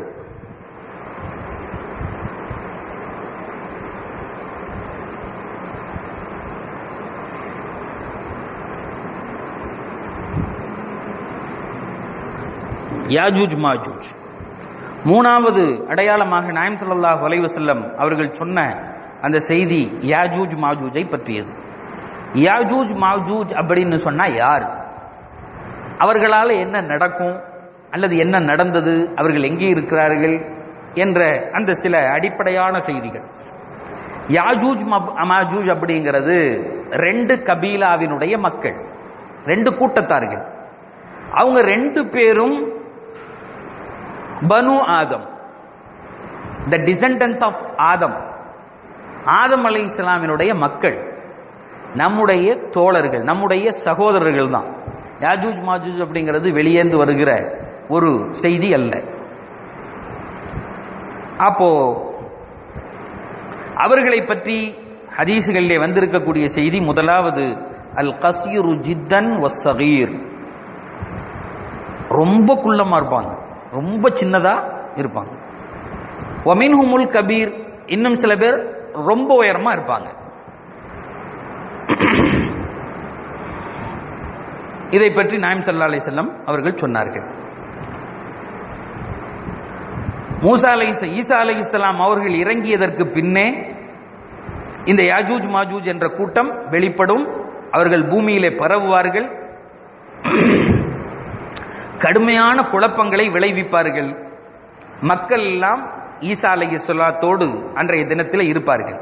[SPEAKER 1] யாஜூஜ் மாஜூஜ் மூணாவது அடையாளமாக நாயம் ஸல்லல்லாஹு அலைஹி வஸல்லம் அவர்கள் சொன்ன அந்த செய்தி யாஜூஜ் மாஜூஜை பற்றியது யாஜூஜ் மாஜூஜ் அப்படின்னு சொன்னா யார் அவர்களால் என்ன நடக்கும் அல்லது என்ன நடந்தது அவர்கள் எங்கே இருக்கிறார்கள் என்ற அந்த சில அடிப்படையான செய்திகள் யாஜூஜ் மாஜூஜ் அப்படிங்கிறது ரெண்டு கபீலாவினுடைய மக்கள் ரெண்டு கூட்டத்தார்கள் அவங்க ரெண்டு பேரும் பனு ஆதம் த டிசெண்டன்ஸ் ஆஃப் ஆதம் ஆதம் அலை இஸ்லாமினுடைய மக்கள் நம்முடைய தோழர்கள் நம்முடைய சகோதரர்கள் தான் யாஜூஜ் மாஜூஜ் அப்படிங்கிறது வெளியேந்து வருகிற ஒரு செய்தி அல்ல அப்போ அவர்களை பற்றி ஹதீசுகளிலே வந்திருக்கக்கூடிய செய்தி முதலாவது அல் கசீரு ஜித்தன் வசகீர் ரொம்ப குள்ளமா இருப்பாங்க ரொம்ப சின்னதா இருப்பாங்க ஒமின்ஹுமுல் கபீர் இன்னும் சில பேர் ரொம்ப உயரமா இருப்பாங்க இதை பற்றி நாயம் சல்லா அலி செல்லம் அவர்கள் சொன்னார்கள் மூசா அலை ஈசா அலை இஸ்லாம் அவர்கள் இறங்கியதற்கு பின்னே இந்த யாஜூஜ் மாஜூஜ் என்ற கூட்டம் வெளிப்படும் அவர்கள் பூமியிலே பரவுவார்கள் கடுமையான குழப்பங்களை விளைவிப்பார்கள் மக்கள் எல்லாம் ஈசா அலை சொல்லாத்தோடு அன்றைய தினத்தில் இருப்பார்கள்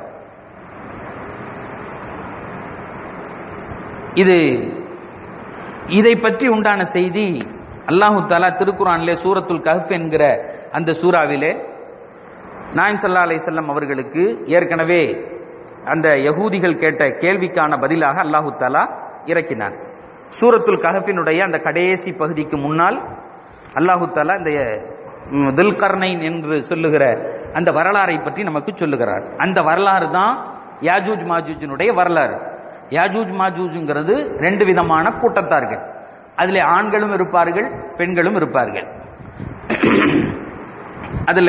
[SPEAKER 1] இது இதை பற்றி உண்டான செய்தி அல்லாஹு தாலா திருக்குறானிலே சூரத்துல் கஹப் என்கிற அந்த சூறாவிலே நாயம் சல்லா அலை செல்லம் அவர்களுக்கு ஏற்கனவே அந்த யகூதிகள் கேட்ட கேள்விக்கான பதிலாக அல்லாஹு தாலா இறக்கினான் சூரத்துல் கஹப்பினுடைய அந்த கடைசி பகுதிக்கு முன்னால் அல்லாஹு தாலா இந்த தில்கர்னைன் என்று சொல்லுகிற அந்த வரலாறை பற்றி நமக்கு சொல்லுகிறார் அந்த வரலாறு தான் யாஜூஜ் மாஜூஜினுடைய வரலாறு யாஜூஜ் மாஜூஜுங்கிறது ரெண்டு விதமான கூட்டத்தார்கள் அதில் ஆண்களும் இருப்பார்கள் பெண்களும் இருப்பார்கள் அதுல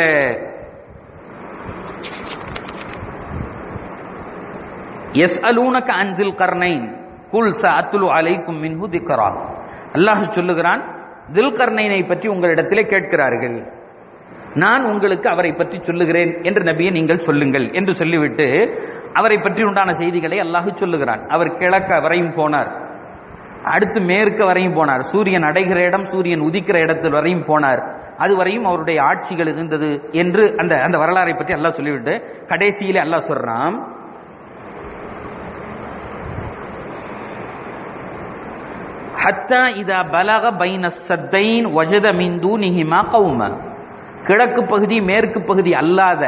[SPEAKER 1] எஸ் அலூனக அன்சில் கர்னைன் குல் ச அத்துலு அலைக்கும் மின்ஹு திக்கரா அல்லாஹ் சொல்லுகிறான் தில் கர்னைனை பற்றி உங்களிடத்திலே கேட்கிறார்கள் நான் உங்களுக்கு அவரை பற்றி சொல்லுகிறேன் என்று நபியை நீங்கள் சொல்லுங்கள் என்று சொல்லிவிட்டு அவரை பற்றி உண்டான செய்திகளை அல்லாஹ் சொல்லுகிறான் அவர் கிழக்க வரையும் போனார் அடுத்து மேற்கு வரையும் போனார் சூரியன் அடைகிற இடம் சூரியன் உதிக்கிற இடத்தில் வரையும் போனார் அது வரையும் அவருடைய ஆட்சிகள் இருந்தது என்று அந்த அந்த வரலாறை பற்றி அல்லாஹ் சொல்லிவிட்டு கடைசியில அல்லாஹ் சொல்றான் ஹத்தா இதா பலக பைன சத்தைன் வஜத மிந்து நிஹிமா கௌம கிழக்கு பகுதி மேற்கு பகுதி அல்லாத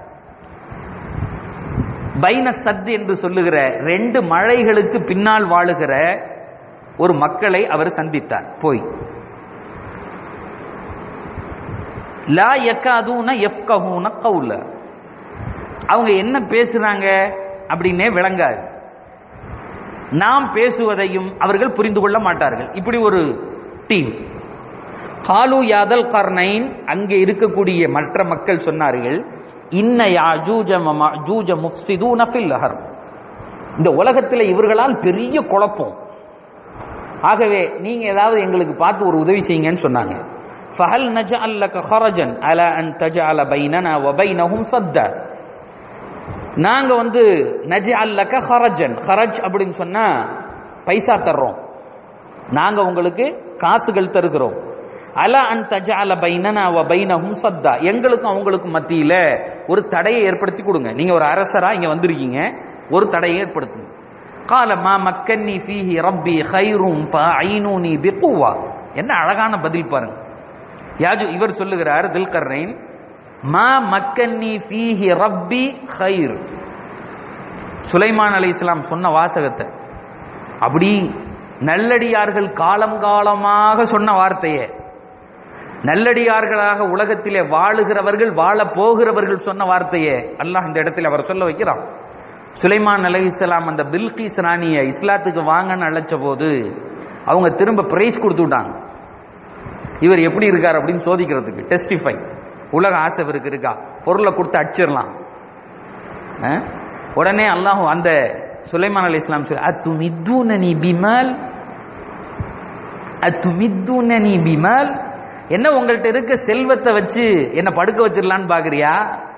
[SPEAKER 1] பைன சத் என்று சொல்லுகிற ரெண்டு மழைகளுக்கு பின்னால் வாழுகிற ஒரு மக்களை அவர் சந்தித்தார் போய் லா எக்காதூன எஃப்கஹூன கவுல அவங்க என்ன பேசுறாங்க அப்படின்னே விளங்காது நாம் பேசுவதையும் அவர்கள் புரிந்து கொள்ள மாட்டார்கள் இப்படி ஒரு டீம் காலு யாதல் கர்னைன் அங்கே இருக்கக்கூடிய மற்ற மக்கள் சொன்னார்கள் இன்ன யாஜூஜ மஜூஜ முஃப்சிதூன ஃபில் அஹர் இந்த உலகத்தில் இவர்களால் பெரிய குழப்பம் ஆகவே நீங்க ஏதாவது எங்களுக்கு பார்த்து ஒரு உதவி செய்யுங்கன்னு சொன்னாங்க ஃபஹல் நஜஅல் லக ஹரஜன் அலா அன் தஜஅல பைனனா வ பைனஹும் சத்தா நாங்க வந்து நஜஅல் லக ஹரஜன் ஹரஜ் அப்படின்னு சொன்னா பைசா தர்றோம் நாங்க உங்களுக்கு காசுகள் தருகிறோம் அலா அன் தஜஅல பைனனா வ பைனஹும் சத்தா எங்களுக்கும் அவங்களுக்கும் மத்தியில ஒரு தடையை ஏற்படுத்தி கொடுங்க நீங்க ஒரு அரசரா இங்க வந்திருக்கீங்க ஒரு தடையை ஏற்படுத்துங்க கால மா மக்கன்னி ஃபீஹி ரப்பி ஹைரும் ஃபஐனூனி பிக்குவா என்ன அழகான பதில் பாருங்க யாஜு இவர் சொல்லுகிறார் தில்கர்னைன் மா மக்கன்னி ஃபீஹி ரப்பி ஹைர் சுலைமான் அலை இஸ்லாம் சொன்ன வாசகத்தை அப்படி நல்லடியார்கள் காலம் காலமாக சொன்ன வார்த்தையே நல்லடியார்களாக உலகத்திலே வாழுகிறவர்கள் வாழ போகிறவர்கள் சொன்ன வார்த்தையே அல்லாஹ் இந்த இடத்துல அவர் சொல்ல வைக்கிறான் சுலைமான் அலை இஸ்லாம் அந்த பில்கிஸ் ராணியை இஸ்லாத்துக்கு வாங்கன்னு அழைச்ச போது அவங்க திரும்ப பிரைஸ் கொடுத்து விட்டாங்க இவர் எப்படி இருக்கார் அப்படின்னு சோதிக்கிறதுக்கு டெஸ்டிஃபை உலக ஆசை இவருக்கு இருக்கா பொருளை கொடுத்து அடிச்சிடலாம் உடனே அல்லாஹ் அந்த சுலைமான் அலி இஸ்லாம் சொல்லி அத்து மித்துனி பிமல் அத்து மித்துனி பிமல் என்ன உங்கள்கிட்ட இருக்க செல்வத்தை வச்சு என்ன படுக்க வச்சிடலான்னு பாக்குறியா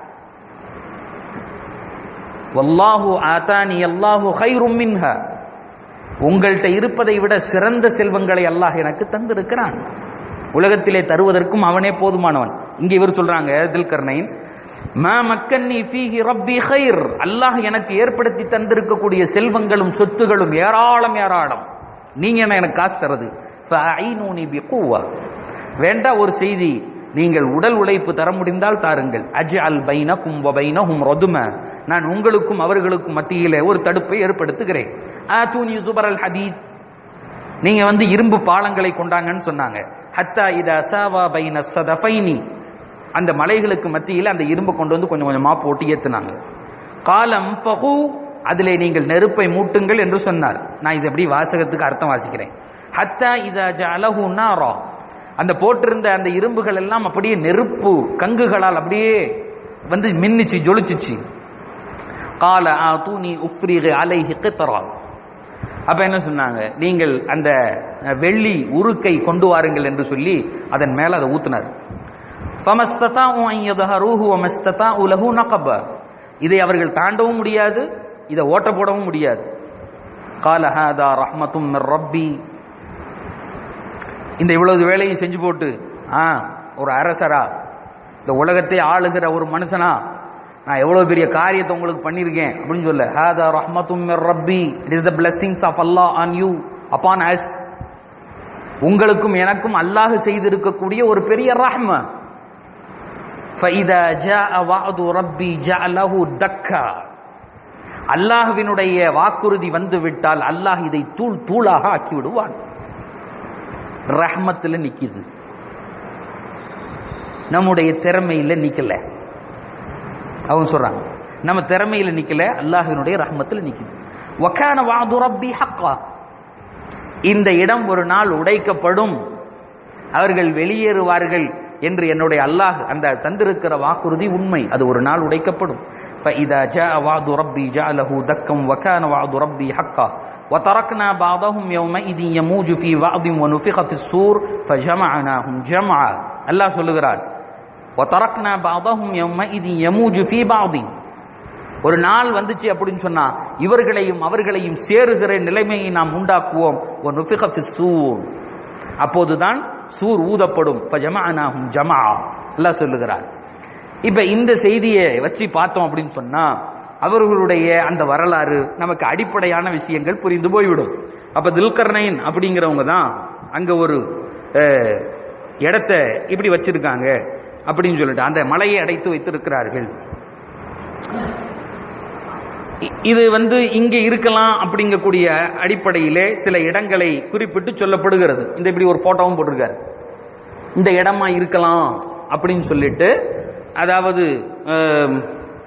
[SPEAKER 1] வல்லாஹு ஆதானி அல்லாஹு ஹைரும் மின்ஹா உங்கள்கிட்ட இருப்பதை விட சிறந்த செல்வங்களை அல்லாஹ் எனக்கு தந்திருக்கிறான் உலகத்திலே தருவதற்கும் அவனே போதுமானவன் இங்க இவர் சொல்றாங்க தில்கர்னைன் மா மக்கன்னி ஃபீஹி ரப்பி ஹைர் அல்லாஹ் எனக்கு ஏற்படுத்தி தந்திருக்கக்கூடிய செல்வங்களும் சொத்துகளும் ஏராளம் ஏராளம் நீங்க என்ன எனக்கு காசு தரது ஃபஅஈனூனி பிகுவா வேண்டா ஒரு செய்தி நீங்கள் உடல் உழைப்பு தர முடிந்தால் தாருங்கள் அஜ்அல் பைனகும் வ பைனஹும் ரதும நான் உங்களுக்கும் அவர்களுக்கும் மத்தியிலே ஒரு தடுப்பை ஏற்படுத்துகிறேன் ஆதூனி சுபரல் ஹதீத் நீங்க வந்து இரும்பு பாலங்களை கொண்டாங்கன்னு சொன்னாங்க ஹத்தா இதா சாவா பைன சதஃபைனி அந்த மலைகளுக்கு மத்தியில் அந்த இரும்பை கொண்டு வந்து கொஞ்சம் கொஞ்சமா போட்டு ஏத்துனாங்க காலம் பகு அதிலே நீங்கள் நெருப்பை மூட்டுங்கள் என்று சொன்னார் நான் இது எப்படி வாசகத்துக்கு அர்த்தம் வாசிக்கிறேன் ஹத்தா இதா ஜலஹு நாரா அந்த போட்டிருந்த அந்த இரும்புகள் எல்லாம் அப்படியே நெருப்பு கங்குகளால் அப்படியே வந்து மின்னுச்சு ஜொலிச்சுச்சு கால ஆதூனி உஃப்ரிக அலைஹி கித்ரா அப்ப என்ன சொன்னாங்க நீங்கள் அந்த வெள்ளி உருக்கை கொண்டு வாருங்கள் என்று சொல்லி அதன் மேல அதை ஊத்தினார் ஃபமஸ்ததாஉ அன் யظஹரூஹு வமஸ்ததாஉ லஹு நகப இதை அவர்கள் தாண்டவும் முடியாது இதை ஓட்ட போடவும் முடியாது கால ஹாதா ரஹ்மத்தும் மிர் ரப்பி இந்த இவ்வளவு வேலையை செஞ்சு போட்டு ஆ ஒரு அரசரா இந்த உலகத்தை ஆளுகிற ஒரு மனுஷனா நான் எவ்வளவு பெரிய காரியத்தை உங்களுக்கு பண்ணியிருக்கேன் அப்படின்னு சொல்ல ஹாதா ரஹ்மத்தும் மிர் ரப்பி it is the blessings of Allah on you upon us உங்களுக்கும் எனக்கும் அல்லாஹ் செய்திருக்கக்கூடிய ஒரு பெரிய ரஹ்ம فَإِذَا جَاءَ وَعْدُ رَبِّي جَعَلَهُ دَكَّا அல்லாஹ்வினுடைய வாக்குறுதி வந்து விட்டால் அல்லாஹ் இதை தூள் தூளாக ஆக்கி விடுவான் ரஹ்மத்துல நிக்குது நம்முடைய திறமையில நிக்கல அவங்க சொல்றாங்க நம்ம திறமையில நிக்கல அல்லாஹ்வினுடைய ரஹ்மத்துல நிக்குது வக்கான வாது ரப்பி ஹக்கா இந்த இடம் ஒரு நாள் உடைக்கப்படும் அவர்கள் வெளியேறுவார்கள் என்று என்னுடைய அல்லாஹ் அந்த தந்திருக்கிற வாக்குறுதி உண்மை அது ஒரு நாள் உடைக்கப்படும் فإذا جاء وعد ربي جعله دكا وكان وعد ربي حقا وتركنا بعضهم يومئذ يموج في بعض ونفخ في الصور فجمعناهم جمعا الله சொல்லுகிறார் وتركنا بعضهم يومئذ يموج في بعض ஒரு நாள் வந்துச்சு அப்படின்னு சொன்னா இவர்களையும் அவர்களையும் சேருகிற நிலைமையை நாம் உண்டாக்குவோம் ஒரு நுஃபிக ஃபி சூர் அப்போதுதான் சூர் ஊதப்படும் ஜமானாகும் ஜமா அல்லாஹ் சொல்லுகிறார் இப்ப இந்த செய்தியை வச்சு பார்த்தோம் அப்படின்னு சொன்னா அவர்களுடைய அந்த வரலாறு நமக்கு அடிப்படையான விஷயங்கள் புரிந்து போய்விடும் அப்ப தில்கர்னைன் அப்படிங்கிறவங்க தான் அங்க ஒரு அஹ், இடத்த இப்படி வச்சிருக்காங்க அப்படின்னு சொல்லிட்டு அந்த மலையை அடைத்து வைத்திருக்கிறார்கள் இ- இது வந்து இங்க இருக்கலாம் அப்படிங்கக்கூடிய அடிப்படையிலே சில இடங்களை குறிப்பிட்டு சொல்லப்படுகிறது இந்த இப்படி ஒரு போட்டோவும் போட்டிருக்காரு இந்த இடமா இருக்கலாம் அப்படின்னு சொல்லிட்டு அதாவது ஆம்,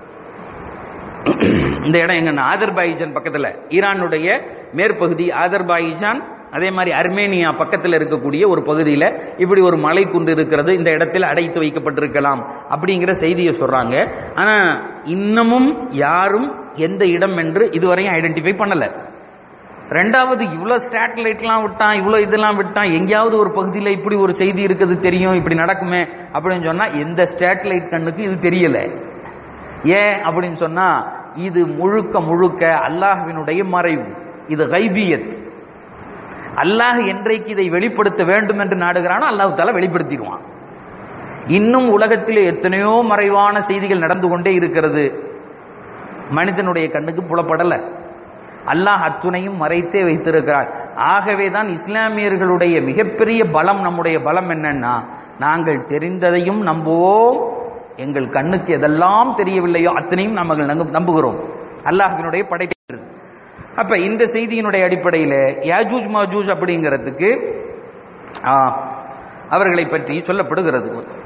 [SPEAKER 1] இந்த இடம் எங்கன்னா ஆதர்பாயிஜான் பக்கத்துல ஈரானுடைய மேற்பகுதி ஆதர்பாயிஜான் அதே மாதிரி அர்மேனியா பக்கத்தில் இருக்கக்கூடிய ஒரு பகுதியில் இப்படி ஒரு மலை குன்று இருக்கிறது இந்த இடத்தில் அடைத்து வைக்கப்பட்டிருக்கலாம் அப்படிங்கிற செய்தியை சொல்றாங்க ஆனா இன்னமும் யாரும் எந்த இடம் என்று இதுவரையும் ஐடென்டிஃபை பண்ணல ரெண்டாவது இவ்வளோ ஸ்டேட்டலைட்லாம் விட்டான் இவ்வளோ இதெல்லாம் விட்டான் எங்கேயாவது ஒரு பகுதியில் இப்படி ஒரு செய்தி இருக்குது தெரியும் இப்படி நடக்குமே அப்படின்னு சொன்னா எந்த ஸ்டேட்டலைட் கண்ணுக்கு இது தெரியல ஏன் அப்படின்னு சொன்னா இது முழுக்க முழுக்க அல்லாஹ்வினுடைய மறைவு இது கைபியத் அல்லாஹ் என்றைக்கு இதை வெளிப்படுத்த வேண்டும் என்று நாடுகிறானோ அல்லாஹ் தால வெளிப்படுத்திடுவான் இன்னும் உலகத்திலே எத்தனையோ மறைவான செய்திகள் நடந்து கொண்டே இருக்கிறது மனிதனுடைய கண்ணுக்கு புலப்படல அல்லாஹ் அத்துணையும் மறைத்தே வைத்திருக்கிறார் ஆகவே தான் இஸ்லாமியர்களுடைய மிகப்பெரிய பலம் நம்முடைய பலம் என்னன்னா நாங்கள் தெரிந்ததையும் நம்புவோம் எங்கள் கண்ணுக்கு எதெல்லாம் தெரியவில்லையோ அத்தனையும் நாங்கள் நம்பு- நம்புகிறோம் அல்லாஹ்வினுடைய படைப்பு அப்ப இந்த செய்தியினுடைய அடிப்படையில் யாஜூஜ் மாஜூஜ் அப்படிங்கிறதுக்கு ஆ, அவர்களை பற்றி சொல்லப்படுகிறது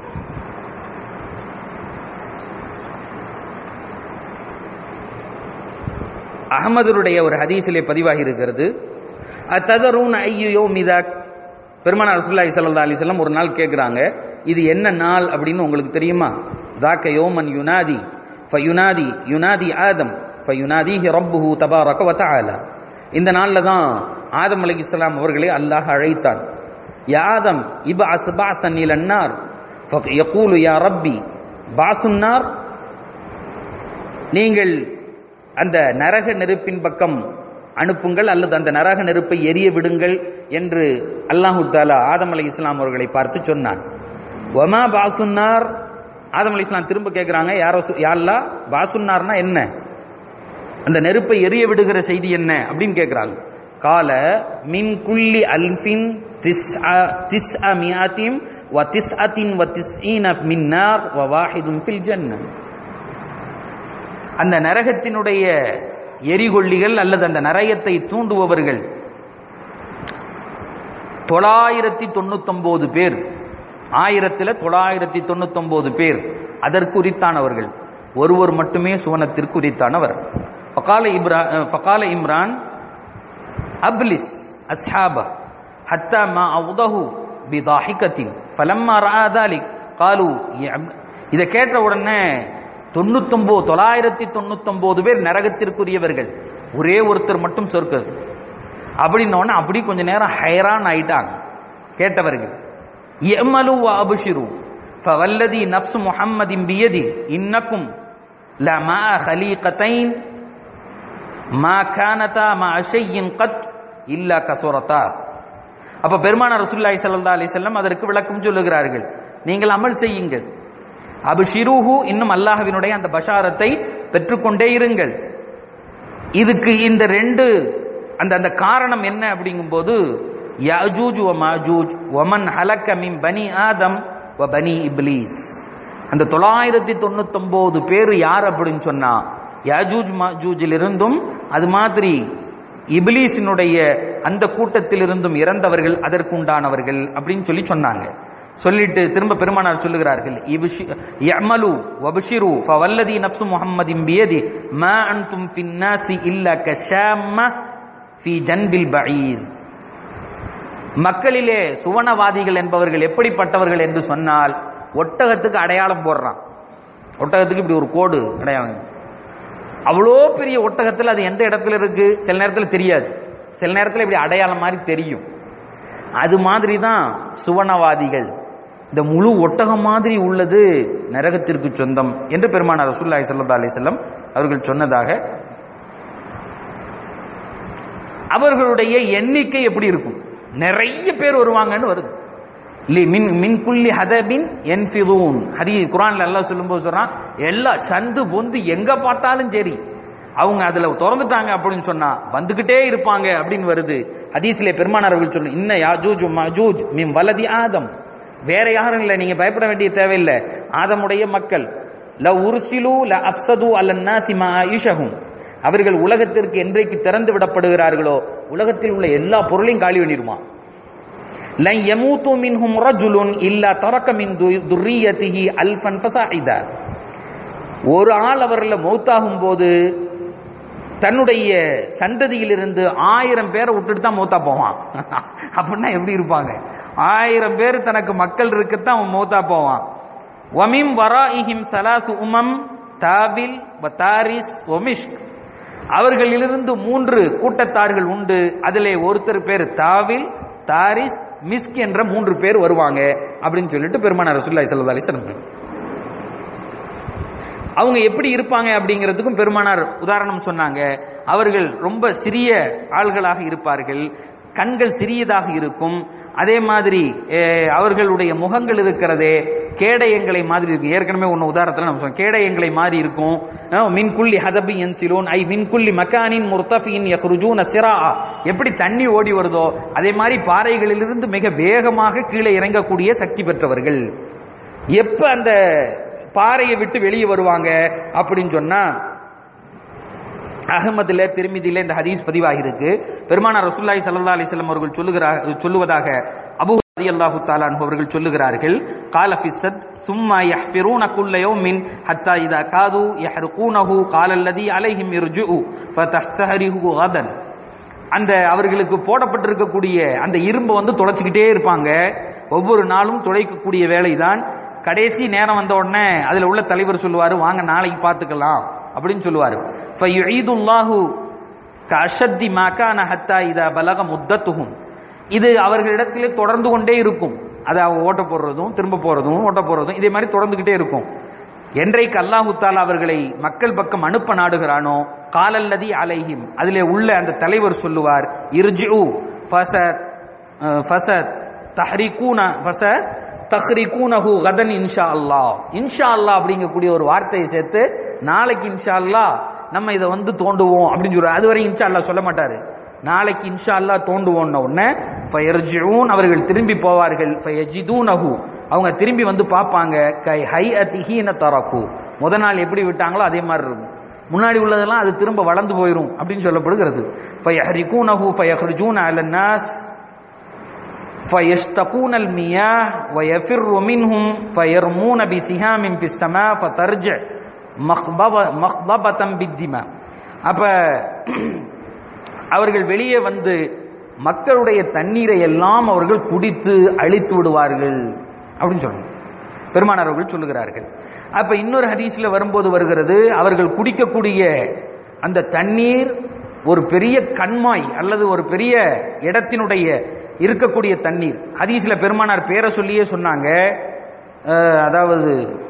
[SPEAKER 1] அகமதுடைய ஒரு ஹதீஸிலே பதிவாகி இருக்கிறது அத்ததரூன் ஐயோ மிதாக் பெருமானார் ரசூலுல்லாஹி ஸல்லல்லாஹு அலைஹி வஸல்லம் ஒரு நாள் கேட்குறாங்க இது என்ன நாள் அப்படின்னு உங்களுக்கு தெரியுமா தாக்க யோமன் யுனாதி ஃபயுனாதி யுனாதி ஆதம் ஃபயுனாதிஹி ரப்புஹு தபாரக வ தஆலா இந்த நாளில் தான் ஆதம் அலைஹிஸ்ஸலாம் அவர்களை அல்லாஹ் அழைத்தான் யா ஆதம் இப்அத் பஅஸன் இலன்னார் ஃபயகூலு யா ரப்பி பாசுன்னார் நீங்கள் அந்த நரக நெருப்பின் பக்கம் அனுப்புங்கள் அல்லது அந்த நரக நெருப்பை எரிய விடுங்கள் என்று அல்லாஹு தாலா ஆதம் அலி இஸ்லாம் அவர்களை பார்த்து சொன்னான் ஒமா பாசுன்னார் ஆதம் அலி இஸ்லாம் திரும்ப கேட்கிறாங்க யாரோ யாரெல்லாம் பாசுன்னார்னா என்ன அந்த நெருப்பை எரிய விடுகிற செய்தி என்ன அப்படின்னு கேட்கிறாங்க கால மின் குல்லி அல்பின் திஸ் திஸ் மியாத்திம் வ திஸ் அத்தின் வ திஸ் மின்னார் வ வாஹிதும் ஃபில் ஜன்ன அந்த நரகத்தினுடைய எரிகொள்ளிகள் அல்லது அந்த நரகத்தை தூண்டுபவர்கள் தொள்ளாயிரத்தி தொண்ணூத்தொன்பது பேர் ஆயிரத்தில் தொள்ளாயிரத்தி தொண்ணூத்தொன்பது பேர் அதற்கு உரித்தானவர்கள் ஒருவர் மட்டுமே சுவனத்திற்கு உரித்தானவர் பகால இப்ரா பகால இம்ரான் அப்லிஸ் அஸ்ஹாப ஹத்தா மா அவுதஹு பிதாஹிகத்தின் ஃபலம்மா ரஆ தாலிக் காலு இதை கேட்ட உடனே தொண்ணூத்தொன்பது தொள்ளாயிரத்தி தொண்ணூத்தொன்பது பேர் நரகத்திற்குரியவர்கள் ஒரே ஒருத்தர் மட்டும் சொர்க்கது அப்படின்னோடனே அப்படி கொஞ்ச நேரம் ஹைரான் ஆயிட்டாங்க கேட்டவர்கள் எமலு அபுஷிரு ஃபவல்லதி நப்சு முஹம்மதின் பியதி இன்னக்கும் லமா ஹலீகத்தைன் மா கானதா மா அஷையின் கத் இல்லா கசோரத்தா அப்ப பெருமான ரசூல்லாய் சல்லா அலி செல்லம் அதற்கு விளக்கம் சொல்லுகிறார்கள் நீங்கள் அமல் செய்யுங்கள் அபு ஷிருஹு இன்னும் அல்லாஹவினுடைய அந்த பஷாரத்தை பெற்றுக்கொண்டே இருங்கள் இதுக்கு இந்த ரெண்டு அந்த அந்த காரணம் என்ன அப்படிங்கும்போது யாஜூஜ் வ மாஜூஜ் ஒமன் ஹலக்க மின் பனி ஆதம் வ பனி இப்லீஸ் அந்த தொள்ளாயிரத்தி தொண்ணூத்தொன்பது பேர் யார் அப்படின்னு சொன்னா யாஜூஜ் மாஜூஜில் இருந்தும் அது மாதிரி இபிலீஸினுடைய அந்த கூட்டத்தில் இருந்தும் இறந்தவர்கள் அதற்குண்டானவர்கள் அப்படின்னு சொல்லி சொன்னாங்க சொல்லிட்டு திரும்ப பெருமானார் சொல்லுகிறார்கள் யமலு வபஷிரு ஃபவல்லதி நப்சு முஹம்மதின் பியதி மா அன்தும் ஃபின்னாசி இல்ல கஷாம்ம ஃபி ஜன்பில் பஈர் மக்களிலே சுவனவாதிகள் என்பவர்கள் எப்படிப்பட்டவர்கள் என்று சொன்னால் ஒட்டகத்துக்கு அடையாளம் போடுறான் ஒட்டகத்துக்கு இப்படி ஒரு கோடு அடையாளம் அவ்வளோ பெரிய ஒட்டகத்தில் அது எந்த இடத்துல இருக்கு சில நேரத்தில் தெரியாது சில நேரத்தில் இப்படி அடையாளம் மாதிரி தெரியும் அது மாதிரி தான் சுவனவாதிகள் இந்த முழு ஒட்டகம் மாதிரி உள்ளது நரகத்திற்கு சொந்தம் என்று பெருமானார் ரசூல்லாய் சல்லா அலி செல்லம் அவர்கள் சொன்னதாக அவர்களுடைய எண்ணிக்கை எப்படி இருக்கும் நிறைய பேர் வருவாங்கன்னு வருது மின் மின் குல்லி ஹதபின் என்ஃபிதூன் ஹரி குரான்ல எல்லாம் சொல்லும்போது சொல்றான் எல்லா சந்து பொந்து எங்க பார்த்தாலும் சரி அவங்க அதுல திறந்துட்டாங்க அப்படின்னு சொன்னா வந்துகிட்டே இருப்பாங்க அப்படின்னு வருது ஹதீஸ்ல பெருமானார்கள் சொல்லு இன்ன யாஜூஜ் மஜூஜ் மின் வலதி ஆதம் வேற யாரும் இல்லை நீங்க பயப்பட வேண்டிய தேவையில்லை ஆதமுடைய மக்கள் ல உருசிலு ல அப்சது அல்லன்னாசி மா ஈஷகும் அவர்கள் உலகத்திற்கு என்றைக்கு திறந்து விடப்படுகிறார்களோ உலகத்தில் உள்ள எல்லா பொருளையும் காலி பண்ணிடுமா லன் யமூத்து மின்ஹும் ரஜுலுன் இல்லா தரக்க மின் துர்ரியதிஹி அல்ஃபன் ஃபசாயிதா ஒரு ஆள் அவர்ல மௌத்தாகும் போது தன்னுடைய சந்ததியிலிருந்து ஆயிரம் பேரை விட்டுட்டு தான் மௌத்தா போவான் அப்படின்னா எப்படி இருப்பாங்க ஆயிரம் பேர் தனக்கு மக்கள் இருக்கத்தான் அவன் மௌத்தா போவான் வமிம் வராஇஹிம் சலாசு உமம் தாபில் வத்தாரிஸ் ஒமிஷ்க் அவர்களிலிருந்து மூன்று கூட்டத்தார்கள் உண்டு அதிலே ஒருத்தர் பேர் தாவில் தாரிஸ் மிஸ்க் என்ற மூன்று பேர் வருவாங்க அப்படின்னு சொல்லிட்டு பெருமானார் ரசூலுல்லாஹி ஸல்லல்லாஹு அலைஹி வஸல்லம் அவங்க எப்படி இருப்பாங்க அப்படிங்கிறதுக்கும் பெருமானார் உதாரணம் சொன்னாங்க அவர்கள் ரொம்ப சிறிய ஆள்களாக இருப்பார்கள் கண்கள் சிறியதாக இருக்கும் அதே மாதிரி அவர்களுடைய முகங்கள் இருக்கிறதே கேடயங்களை மாதிரி இருக்கும் ஏற்கனவே ஒன்று உதாரணத்தில் நம்ம சொன்னோம் கேடயங்களை மாதிரி இருக்கும் மின் குள்ளி ஹதபி என் சிலோன் ஐ மின் குள்ளி மக்கானின் முர்த்தபியின் யஹ்ருஜூன சிரா எப்படி தண்ணி ஓடி வருதோ அதே மாதிரி பாறைகளிலிருந்து மிக வேகமாக கீழே இறங்கக்கூடிய சக்தி பெற்றவர்கள் எப்ப அந்த பாறையை விட்டு வெளியே வருவாங்க அப்படின்னு சொன்னா அகமதுல திருமிதியில இந்த ஹதீஸ் பதிவாகி இருக்கு பெருமானார் ரசூல்லாய் சல்லா அலிஸ்லாம் அவர்கள் சொல்லுகிறார் சொல்லுவதாக அபு அல்லாஹு தாலான் அவர்கள் சொல்லுகிறார்கள் கால ஃபிசத் சும்மா யஹ்பிரூன குல்ல யௌமின் ஹத்தா இதா காது யஹ்ருகூனஹு கால அல்லதி அலைஹிம் இர்ஜுஉ ஃபதஸ்தஹரிஹு கதன் அந்த அவர்களுக்கு போடப்பட்டிருக்கக்கூடிய அந்த இரும்பை வந்து துளைச்சிக்கிட்டே இருப்பாங்க ஒவ்வொரு நாளும் துளைக்கக்கூடிய வேலைதான் கடைசி நேரம் வந்த உடனே அதுல உள்ள தலைவர் சொல்லுவாரு வாங்க நாளைக்கு பார்த்துக்கலாம் அப்படின்னு சொல்லுவாரு ஃபயுஈதுல்லாஹு கஷத்தி மாக்கான ஹத்தா இதா பலக முத்தத்துகும் இது அவர்களிடத்திலே தொடர்ந்து கொண்டே இருக்கும் அதை அவங்க ஓட்ட போடுறதும் திரும்ப போறதும் ஓட்ட போறதும் இதே மாதிரி தொடர்ந்துகிட்டே இருக்கும் என்றைக்கு அல்லாஹு தாலா அவர்களை மக்கள் பக்கம் அனுப்ப நாடுகிறானோ காலல்லதி அலைஹிம் அதிலே உள்ள அந்த தலைவர் சொல்லுவார் இர்ஜிஉ ஃபசத் ஃபசத் தஹ்ரிகூன ஃபசத் தஹ்ரிகூனஹு கதன் இன்ஷா அல்லாஹ் இன்ஷா அல்லாஹ் அப்படிங்கக்கூடிய ஒரு வார்த்தையை சேர்த்து நாளைக்கு இன்ஷா அல்லாஹ் நம்ம இதை வந்து தோண்டுவோம் அப்படின்னு சொல்றாரு அதுவரை இன்ஷா அல்லாஹ் சொல்ல மாட்டாரு நாளைக்கு இன்ஷா அல்லாஹ் தோண்டுவோம்ன உடனே ஃபயர்ஜிஊன் அவர்கள் திரும்பி போவார்கள் ஃபயஜிதூனஹு அவங்க திரும்பி வந்து பார்ப்பாங்க கை ஹை அதிஹீன தரக்கு முத நாள் எப்படி விட்டாங்களோ அதே மாதிரி இருக்கும் முன்னாடி உள்ளதெல்லாம் அது திரும்ப வளர்ந்து போயிடும் அப்படின்னு சொல்லப்படுகிறது ஃபயஹரிகூனஹு ஃபயஹ்ருஜூன அலன்னாஸ் فيشتقون المياه ويفر منهم فيرمون بسهام في السماء فترجع مخضبة مخضبة بالدماء அப்ப அவர்கள் வெளியே வந்து மக்களுடைய தண்ணீரை எல்லாம் அவர்கள் குடித்து அழித்து விடுவார்கள் அப்படின்னு சொல்றாங்க பெருமானார் அவர்கள் சொல்லுகிறார்கள் அப்ப இன்னொரு ஹதீஸ்ல வரும்போது வருகிறது அவர்கள் குடிக்கக்கூடிய அந்த தண்ணீர் ஒரு பெரிய கண்மாய் அல்லது ஒரு பெரிய இடத்தினுடைய இருக்கக்கூடிய தண்ணீர் ஹதீஸ்ல பெருமானார் பேரை சொல்லியே சொன்னாங்க அஹ், அதாவது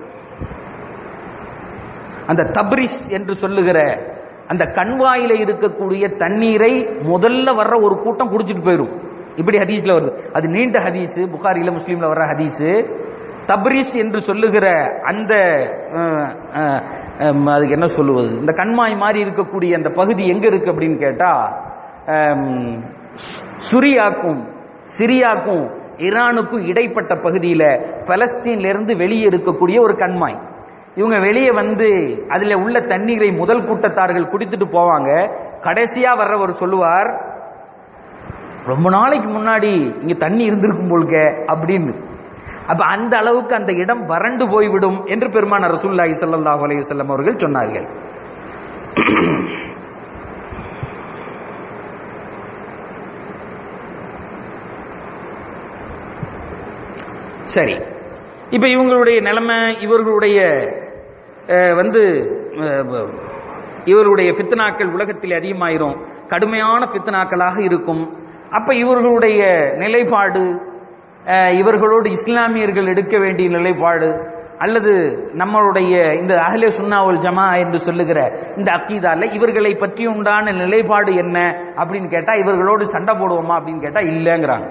[SPEAKER 1] அந்த தப்ரிஸ் என்று சொல்லுகிற அந்த கண்வாயில இருக்கக்கூடிய தண்ணீரை முதல்ல வர்ற ஒரு கூட்டம் குடிச்சிட்டு போயிடும் இப்படி ஹதீஸ்ல வருது அது நீண்ட ஹதீஸ் புகாரில முஸ்லீம்ல வர்ற ஹதீஸ் தப்ரிஸ் என்று சொல்லுகிற அந்த அஹ், அஹ், அஹ், அதுக்கு என்ன சொல்லுவது இந்த கண்மாய் மாதிரி இருக்கக்கூடிய அந்த பகுதி எங்க இருக்கு அப்படின்னு கேட்டா அஹ், சுரியாக்கும் சிரியாக்கும் ஈரானுக்கும் இடைப்பட்ட பகுதியில பலஸ்தீன்ல இருந்து வெளியே இருக்கக்கூடிய ஒரு கண்மாய் இவங்க வெளியே வந்து அதுல உள்ள தண்ணீரை முதல் கூட்டத்தார்கள் குடித்துட்டு போவாங்க கடைசியா வர்றவர் சொல்லுவார் ரொம்ப நாளைக்கு முன்னாடி இங்க தண்ணி இருந்திருக்கும் போல்க அப்படின்னு அப்ப அந்த அளவுக்கு அந்த இடம் வறண்டு போய்விடும் என்று பெருமான ரசூல்லாஹி ஸல்லல்லாஹு அலைஹி வஸல்லம் அவர்கள் சொன்னார்கள் சரி இப்ப இவங்களுடைய நிலைமை இவர்களுடைய அஹ், வந்து அஹ், இவர்களுடைய ஃபித்னாக்கள் உலகத்தில் அதிகமாயிரும் கடுமையான ஃபித்னாக்களாக இருக்கும் அப்ப இவர்களுடைய நிலைப்பாடு அஹ், இவர்களோடு இஸ்லாமியர்கள் எடுக்க வேண்டிய நிலைப்பாடு அல்லது நம்மளுடைய இந்த அஹ்லே சுன்னாவுல் ஜமா என்று சொல்லுகிற இந்த அக்கீதால இவர்களை பற்றி உண்டான நிலைப்பாடு என்ன அப்படின்னு கேட்டா இவர்களோடு சண்டை போடுவோமா அப்படின்னு கேட்டா இல்லைங்கிறாங்க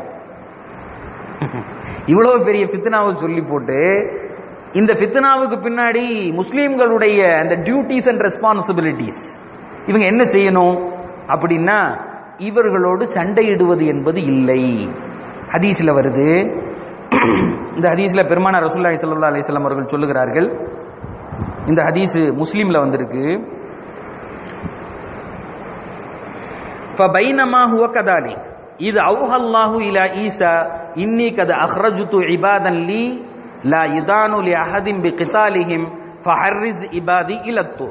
[SPEAKER 1] இவ்வளவு பெரிய ஃபித்னாவை சொல்லி போட்டு இந்த ஃபித்னாவுக்கு பின்னாடி முஸ்லீம்களுடைய அந்த டியூட்டிஸ் அண்ட் ரெஸ்பான்சிபிலிட்டிஸ் இவங்க என்ன செய்யணும் அப்படின்னா இவர்களோடு சண்டையிடுவது என்பது இல்லை ஹதீஸ்ல வருது இந்த ஹதீஸ்ல பெருமான ரசூலுல்லாஹி ஸல்லல்லாஹு அலைஹி வஸல்லம் அவர்கள் சொல்லுகிறார்கள் இந்த ஹதீஸ் முஸ்லீம்ல வந்திருக்கு فبينما هو كذلك إذ أوحى الله إلى عيسى إني قد أخرجت عبادا لي لا يدان لأحد بقتالهم فحرز عبادي إلى الطور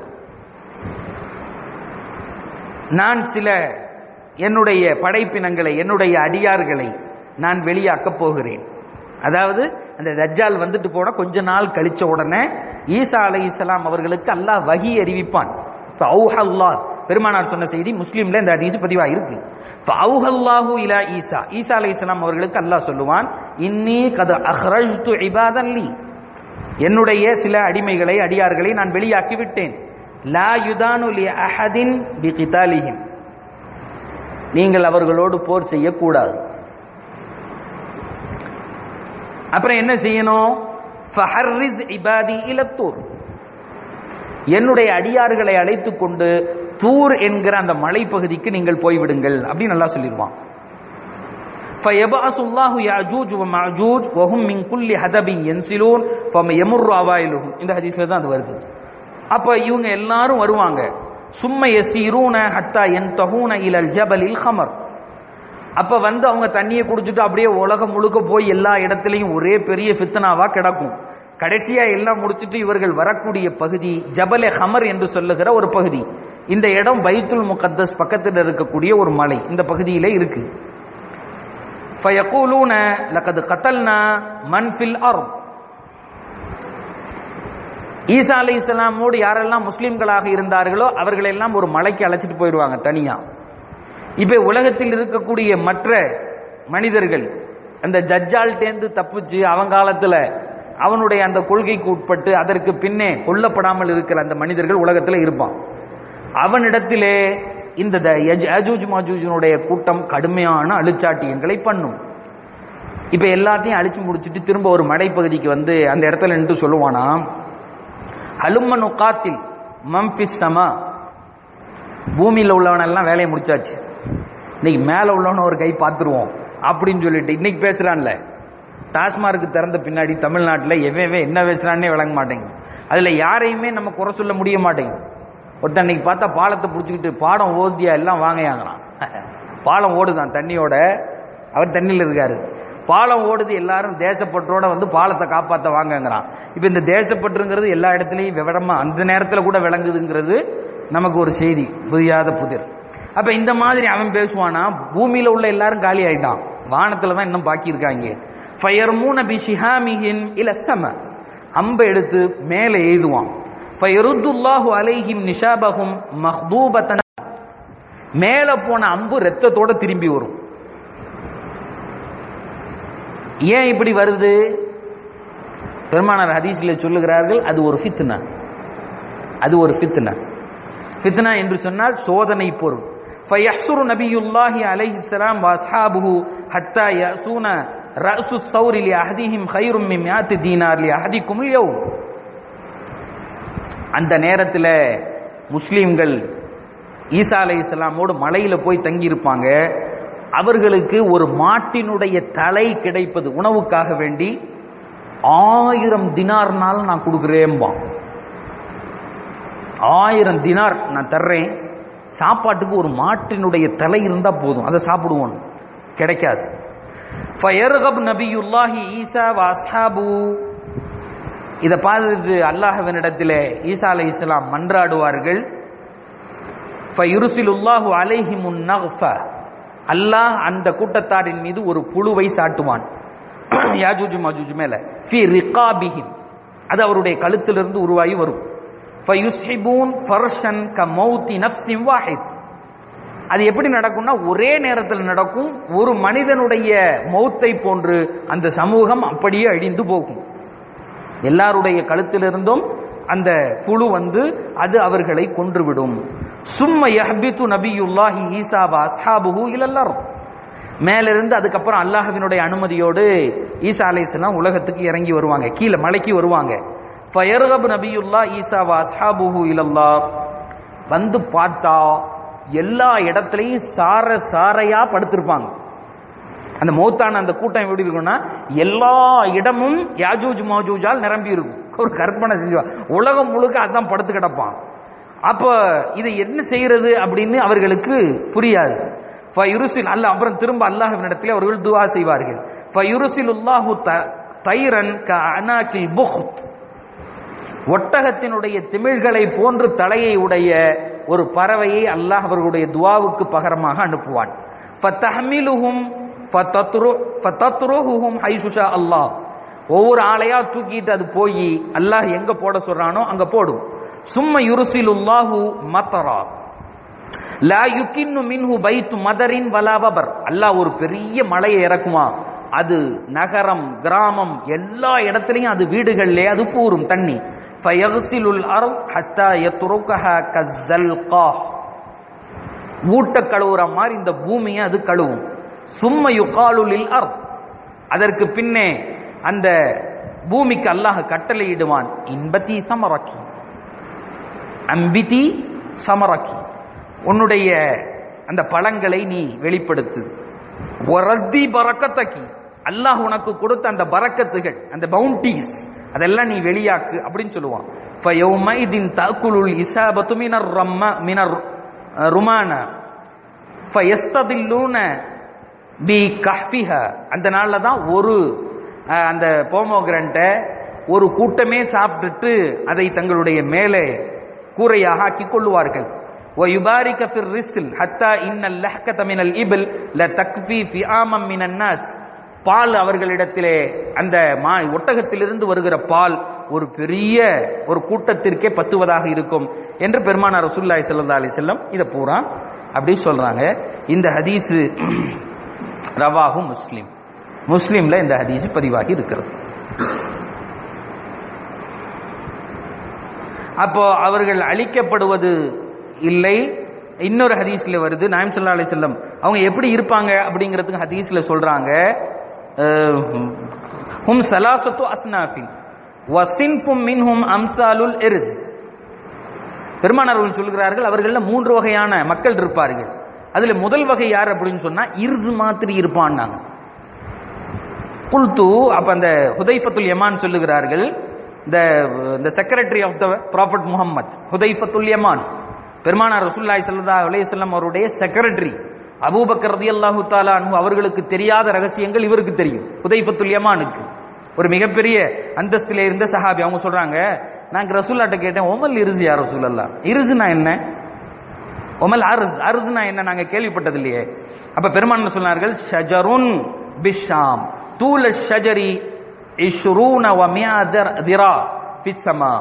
[SPEAKER 1] நான் சில என்னுடைய படைப்பினங்களை என்னுடைய அடியார்களை நான் வெளியாக்கப் போகிறேன் அதாவது அந்த தஜ்ஜால் வந்துட்டு போன கொஞ்ச நாள் கழிச்ச உடனே ஈசா அலை இஸ்லாம் அவர்களுக்கு அல்லாஹ் வகி அறிவிப்பான் அல்லாஹ் பெருமானார் சொன்ன செய்தி முஸ்லீம்ல இந்த ஹதீஸ் பதிவா இருக்கு அவுஹல்லாஹு இலா ஈசா ஈசா அலை இஸ்லாம் அவர்களுக்கு அல்லாஹ் சொல்லுவான் இன்னி கத அஹ்ரஜ்து இபாதல்லி என்னுடைய சில அடிமைகளை அடியார்களை நான் வெளியாக்கி விட்டேன் லா யுதானு லி அஹதின் பி கிதாலிஹிம் நீங்கள் அவர்களோடு போர் செய்யக்கூடாது அப்புறம் என்ன செய்யணும் ஃபஹர்ரிஸ் இபாதி இலத்தூர் என்னுடைய அடியார்களை அழைத்துக் கொண்டு தூர் என்கிற அந்த மலைப்பகுதிக்கு நீங்கள் போய்விடுங்கள் அப்படின்னு நல்லா சொல்லிடுவான் فيبعث الله ياجوج وماجوج وهم من كل حدب ينسلون فيمر اوائلهم இந்த ஹதீஸ்ல தான் அது வருது அப்ப இவங்க எல்லாரும் வருவாங்க சும்ம யசீரூன ஹத்தா யன்தஹூன இலல் ஜபலில் ஹமர் அப்ப வந்து அவங்க தண்ணியை குடிச்சிட்டு அப்படியே உலகம் முழுக்க போய் எல்லா இடத்துலையும் ஒரே பெரிய ஃபித்னாவா கிடக்கும் கடைசியா எல்லாம் முடிச்சிட்டு இவர்கள் வரக்கூடிய பகுதி ஜபலே ஹமர் என்று சொல்லுகிற ஒரு பகுதி இந்த இடம் பைத்துல் முகத்தஸ் பக்கத்தில் இருக்கக்கூடிய ஒரு மலை இந்த பகுதியிலே இருக்கு ஃபயகூலூன லகத் கத்தல்னா மன் ஃபில் அர்த் ஈசா அலை இஸ்லாமோடு யாரெல்லாம் முஸ்லிம்களாக இருந்தார்களோ அவர்களெல்லாம் ஒரு மலைக்கு அழைச்சிட்டு போயிடுவாங்க தனியா இப்ப உலகத்தில் இருக்கக்கூடிய மற்ற மனிதர்கள் அந்த ஜஜ்ஜால்டேந்து தப்பிச்சு அவன் காலத்துல அவனுடைய அந்த கொள்கைக்கு உட்பட்டு அதற்கு பின்னே கொல்லப்படாமல் இருக்கிற அந்த மனிதர்கள் உலகத்தில் இருப்பான் அவனிடத்திலே இந்த த- யஜ்- யஜூஜ் மாஜூஜினுடைய கூட்டம் கடுமையான அழிச்சாட்டியங்களை பண்ணும் இப்ப எல்லாத்தையும் அழிச்சு முடிச்சிட்டு திரும்ப ஒரு மலைப்பகுதிக்கு வந்து அந்த இடத்துல நின்று சொல்லுவானா ஹலும்ம நுகாத்தில் மம்பிஸ் சமா பூமியில் உள்ளவனெல்லாம் வேலையை முடிச்சாச்சு இன்னைக்கு மேல உள்ளவன ஒரு கை பார்த்துருவோம் அப்படின்னு சொல்லிட்டு இன்னைக்கு பேசுறான்ல டாஸ்மார்க் திறந்த பின்னாடி தமிழ்நாட்டில் எவன் எவன் என்ன பேசுறான்னே விளங்க மாட்டேங்குது அதுல யாரையுமே நம்ம குறை சொல்ல முடிய மாட்டேங்குது ஒருத்தன் இன்னைக்கு பார்த்தா பாலத்தை பிடிச்சிக்கிட்டு பாடம் ஓதியா எல்லாம் வாங்கையாங்களாம் பாலம் ஓடுதான் தண்ணியோட அவர் தண்ணியில் இருக்காரு பாலம் ஓடுது எல்லாரும் தேசப்பற்றோட வந்து பாலத்தை காப்பாத்த வாங்கங்கிறான் இப்ப இந்த தேசப்பற்றுங்கிறது எல்லா இடத்துலயும் விவரமா அந்த நேரத்துல கூட விளங்குதுங்கிறது நமக்கு ஒரு செய்தி புரியாத புதிர் அப்ப இந்த மாதிரி அவன் பேசுவானா பூமியில உள்ள எல்லாரும் காலி ஆயிட்டான் வானத்துல தான் இன்னும் பாக்கி இருக்காங்க ஃபயர்மூன பி ஷிஹாமிஹின் இல சம அம்பை எடுத்து மேலே எய்துவான் ஃபயருத்துல்லாஹு அலைஹிம் நிஷாபஹும் மஹ்தூபத்தன மேல போன அம்பு ரத்தத்தோட திரும்பி வரும் ஏன் இப்படி வருது பெருமானார் ஹதீஸ்ல சொல்லுகிறார்கள் அது ஒரு ஃபித்னா அது ஒரு ஃபித்னா ஃபித்னா என்று சொன்னால் சோதனை பொருள் فيحصر نبي الله عليه السلام واصحابه حتى يأسون رأس الثور لأحدهم خير من مئات دينار لأحدكم اليوم அந்த நேரத்தில் முஸ்லீம்கள் ஈசா அலை இஸ்லாமோடு மலையில போய் தங்கியிருப்பாங்க அவர்களுக்கு ஒரு மாட்டினுடைய தலை கிடைப்பது உணவுக்காக வேண்டி ஆயிரம் தினார்னாலும் நான் கொடுக்குறேன்பான் ஆயிரம் தினார் நான் தர்றேன் சாப்பாட்டுக்கு ஒரு மாட்டினுடைய தலை இருந்தா போதும் அதை சாப்பிடுவோம் கிடைக்காது ஃபயர்கப் நபியுல்லாஹி ஈசா வாஸ்ஹாபு இதை பார்த்துட்டு அல்லாஹ்வினிடத்திலே ஈசா அலை இஸ்லாம் மன்றாடுவார்கள் ஃபயுருசிலுல்லாஹு அலைஹிமுன் நஃப அல்லாஹ் அந்த கூட்டத்தாரின் மீது ஒரு புழுவை சாட்டுவான் யாஜூஜ் மாஜூஜ் மேல ஃபி ரிகாபிஹிம் அது அவருடைய கழுத்திலிருந்து உருவாகி வரும் ஃபயுஸ்ஹிபூன் ஃபர்ஷன் க மௌத்தி நஃப்ஸின் வாஹித் அது எப்படி நடக்கும்னா ஒரே நேரத்தில் நடக்கும் ஒரு மனிதனுடைய மௌத்தை போன்று அந்த சமூகம் அப்படியே அழிந்து போகும் எல்லாருடைய கழுத்திலிருந்தும் அந்த புழு வந்து அது அவர்களை கொன்றுவிடும் சும்ம யஹ்பித்து நபியுல்லாஹி ஈசா வ அஸ்ஹாபுஹு இலல்லர் மேலிருந்து அதுக்கப்புறம் அல்லாஹ்வினுடைய அனுமதியோடு ஈசா அலைஹிஸ்ஸலாம் உலகத்துக்கு இறங்கி வருவாங்க கீழே மலைக்கு வருவாங்க ஃபயர்கப் நபியுல்லா ஈசா வ அஸ்ஹாபுஹு இலல்லாஹ் வந்து பார்த்தா எல்லா இடத்துலையும் சார சாரையா படுத்திருப்பாங்க அந்த மௌத்தான அந்த கூட்டம் எப்படி இருக்கும்னா எல்லா இடமும் யாஜூஜ் மாஜூஜால் நிரம்பி இருக்கும் ஒரு கற்பனை செஞ்சு உலகம் முழுக்க அதான் படுத்து கிடப்பான் அப்ப இதை என்ன செய்யறது அப்படின்னு அவர்களுக்கு புரியாது ஃபயுருசில் அல்ல அப்புறம் திரும்ப அல்லாஹ்வினிடத்தில் அவர்கள் துவா செய்வார்கள் ஃபயுருசிலுல்லாஹு த- தைரன் க அனாக்கில் புஹ்த் ஒட்டகத்தினுடைய திமிழ்களை போன்று தலையை உடைய ஒரு பறவையை அல்லாஹ் அவர்களுடைய துவாவுக்கு பகரமாக அனுப்புவான் ஃபத்தஹ்மிலுஹும் ஃபதத்ரு- ஃபதத்ருஹுஹும் ஹைசுஷா அல்லாஹ் ஒவ்வொரு ஆளையா தூக்கிட்டு அது போய் அல்லாஹ் எங்க போட சொல்றானோ அங்க போடும் சும்ம யுருசிலுல்லாஹு மத்தரா லா யுக்கின்னு மின்ஹு பைத்து மதரின் வலா வபர் அல்லாஹ் ஒரு பெரிய மலையை இறக்குமா அது நகரம் கிராமம் எல்லா இடத்துலயும் அது வீடுகள்லே அது பூரும் தண்ணி ஃபயக்சிலுல் அர்த் ஹத்தா யத்ருகஹா கஸ்ஸல்கா ஊட்ட கழுவுற மாதிரி இந்த பூமியை அது கழுவும் சும்ம யுகாலுலில் அர்த் அதற்கு பின்னே அந்த பூமிக்கு அல்லாஹ் கட்டளையிடுவான் இன்பத்தி சமரக்கி அம்பிதி சமரக்கி உன்னுடைய அந்த பழங்களை நீ வெளிப்படுத்து ஒரத்தி பறக்கத்தக்கி அல்லாஹ் உனக்கு கொடுத்த அந்த பறக்கத்துகள் அந்த பவுண்டீஸ் அதெல்லாம் நீ வெளியாக்கு அப்படின்னு சொல்லுவான் ஃபயௌமைதின் தஅக்குலுல் இஸாபத்து மினர் ரம்ம மினர் ருமான ஃபயஸ்ததில்லூன பி கஹ்பிஹா அந்த நாள்ல தான் ஒரு அஹ், அந்த போமோகிரண்ட்டை ஒரு கூட்டமே சாப்பிட்டுட்டு அதை தங்களுடைய மேலே கூரையாக ஆக்கிக் கொள்ளுவார்கள் ويبارك في الرسل حتى إن اللحكة من الإبل لتكفي فئاما من الناس பால் அவர்களிடத்திலே அந்த மா ஒட்டகத்திலிருந்து வருகிற பால் ஒரு பெரிய ஒரு கூட்டத்திற்கே பத்துவதாக இருக்கும் என்று பெருமானார் ரசூலுல்லாஹி ஸல்லல்லாஹு அலைஹி வஸல்லம் இதை பூரா அப்படி சொல்றாங்க இந்த ஹதீஸ் ரவாஹு முஸ்லிம் முஸ்லிம்ல இந்த ஹதீஸ் பதிவாகி இருக்கிறது அப்போ அவர்கள் அழிக்கப்படுவது இல்லை இன்னொரு ஹதீஸ்ல வருது நாயம் சல்லா அலி செல்லம் அவங்க எப்படி இருப்பாங்க அப்படிங்கிறதுக்கு ஹதீஸ்ல சொல்றாங்க அஹ், ஹும் சலாசத்து அஸ்னாஃபின் வசின்ஃபும் மின்ஹும் அம்சாலுல் இர்ஸ் பெருமானார் அவர்கள் சொல்கிறார்கள் அவர்கள மூன்று வகையான மக்கள் இருப்பார்கள் அதுல முதல் வகை யார் அப்படின்னு சொன்னா இர்ஸ் மாதிரி இருப்பான்னாங்க குல்து அப்ப அந்த ஹுதைஃபத்துல் யமான் சொல்லுகிறார்கள் இந்த இந்த secretary of the prophet Muhammad ஹுதைஃபத்துல் யமான் பெருமானார் ரசூல்லாய் ஸல்லல்லாஹு அலைஹி வஸல்லம் அவருடைய செக்ரட்டரி அபூபக்கர் ரலியல்லாஹு தஆலா அன்ஹு அவர்களுக்கு தெரியாத ரகசியங்கள் இவருக்கு தெரியும் ஹுதைஃபத்துல் யமானுக்கு ஒரு மிகப்பெரிய அந்தஸ்திலே இருந்த சஹாபி அவங்க சொல்றாங்க நாங்க ரசூல்லாட்ட கேட்டேன் ஒமல் இருசு யார் ரசூலல்லா இருசுனா என்ன ஒமல் அர்ஸ் அர்ஸ்னா என்ன நாங்க கேள்விப்பட்டது இல்லையே அப்ப பெருமான் சொன்னார்கள் ஷஜருன் பிஷாம் தூல ஷஜரி இஷ்ரூன வ மியாதர் திரா ஃபிஸ்ஸமா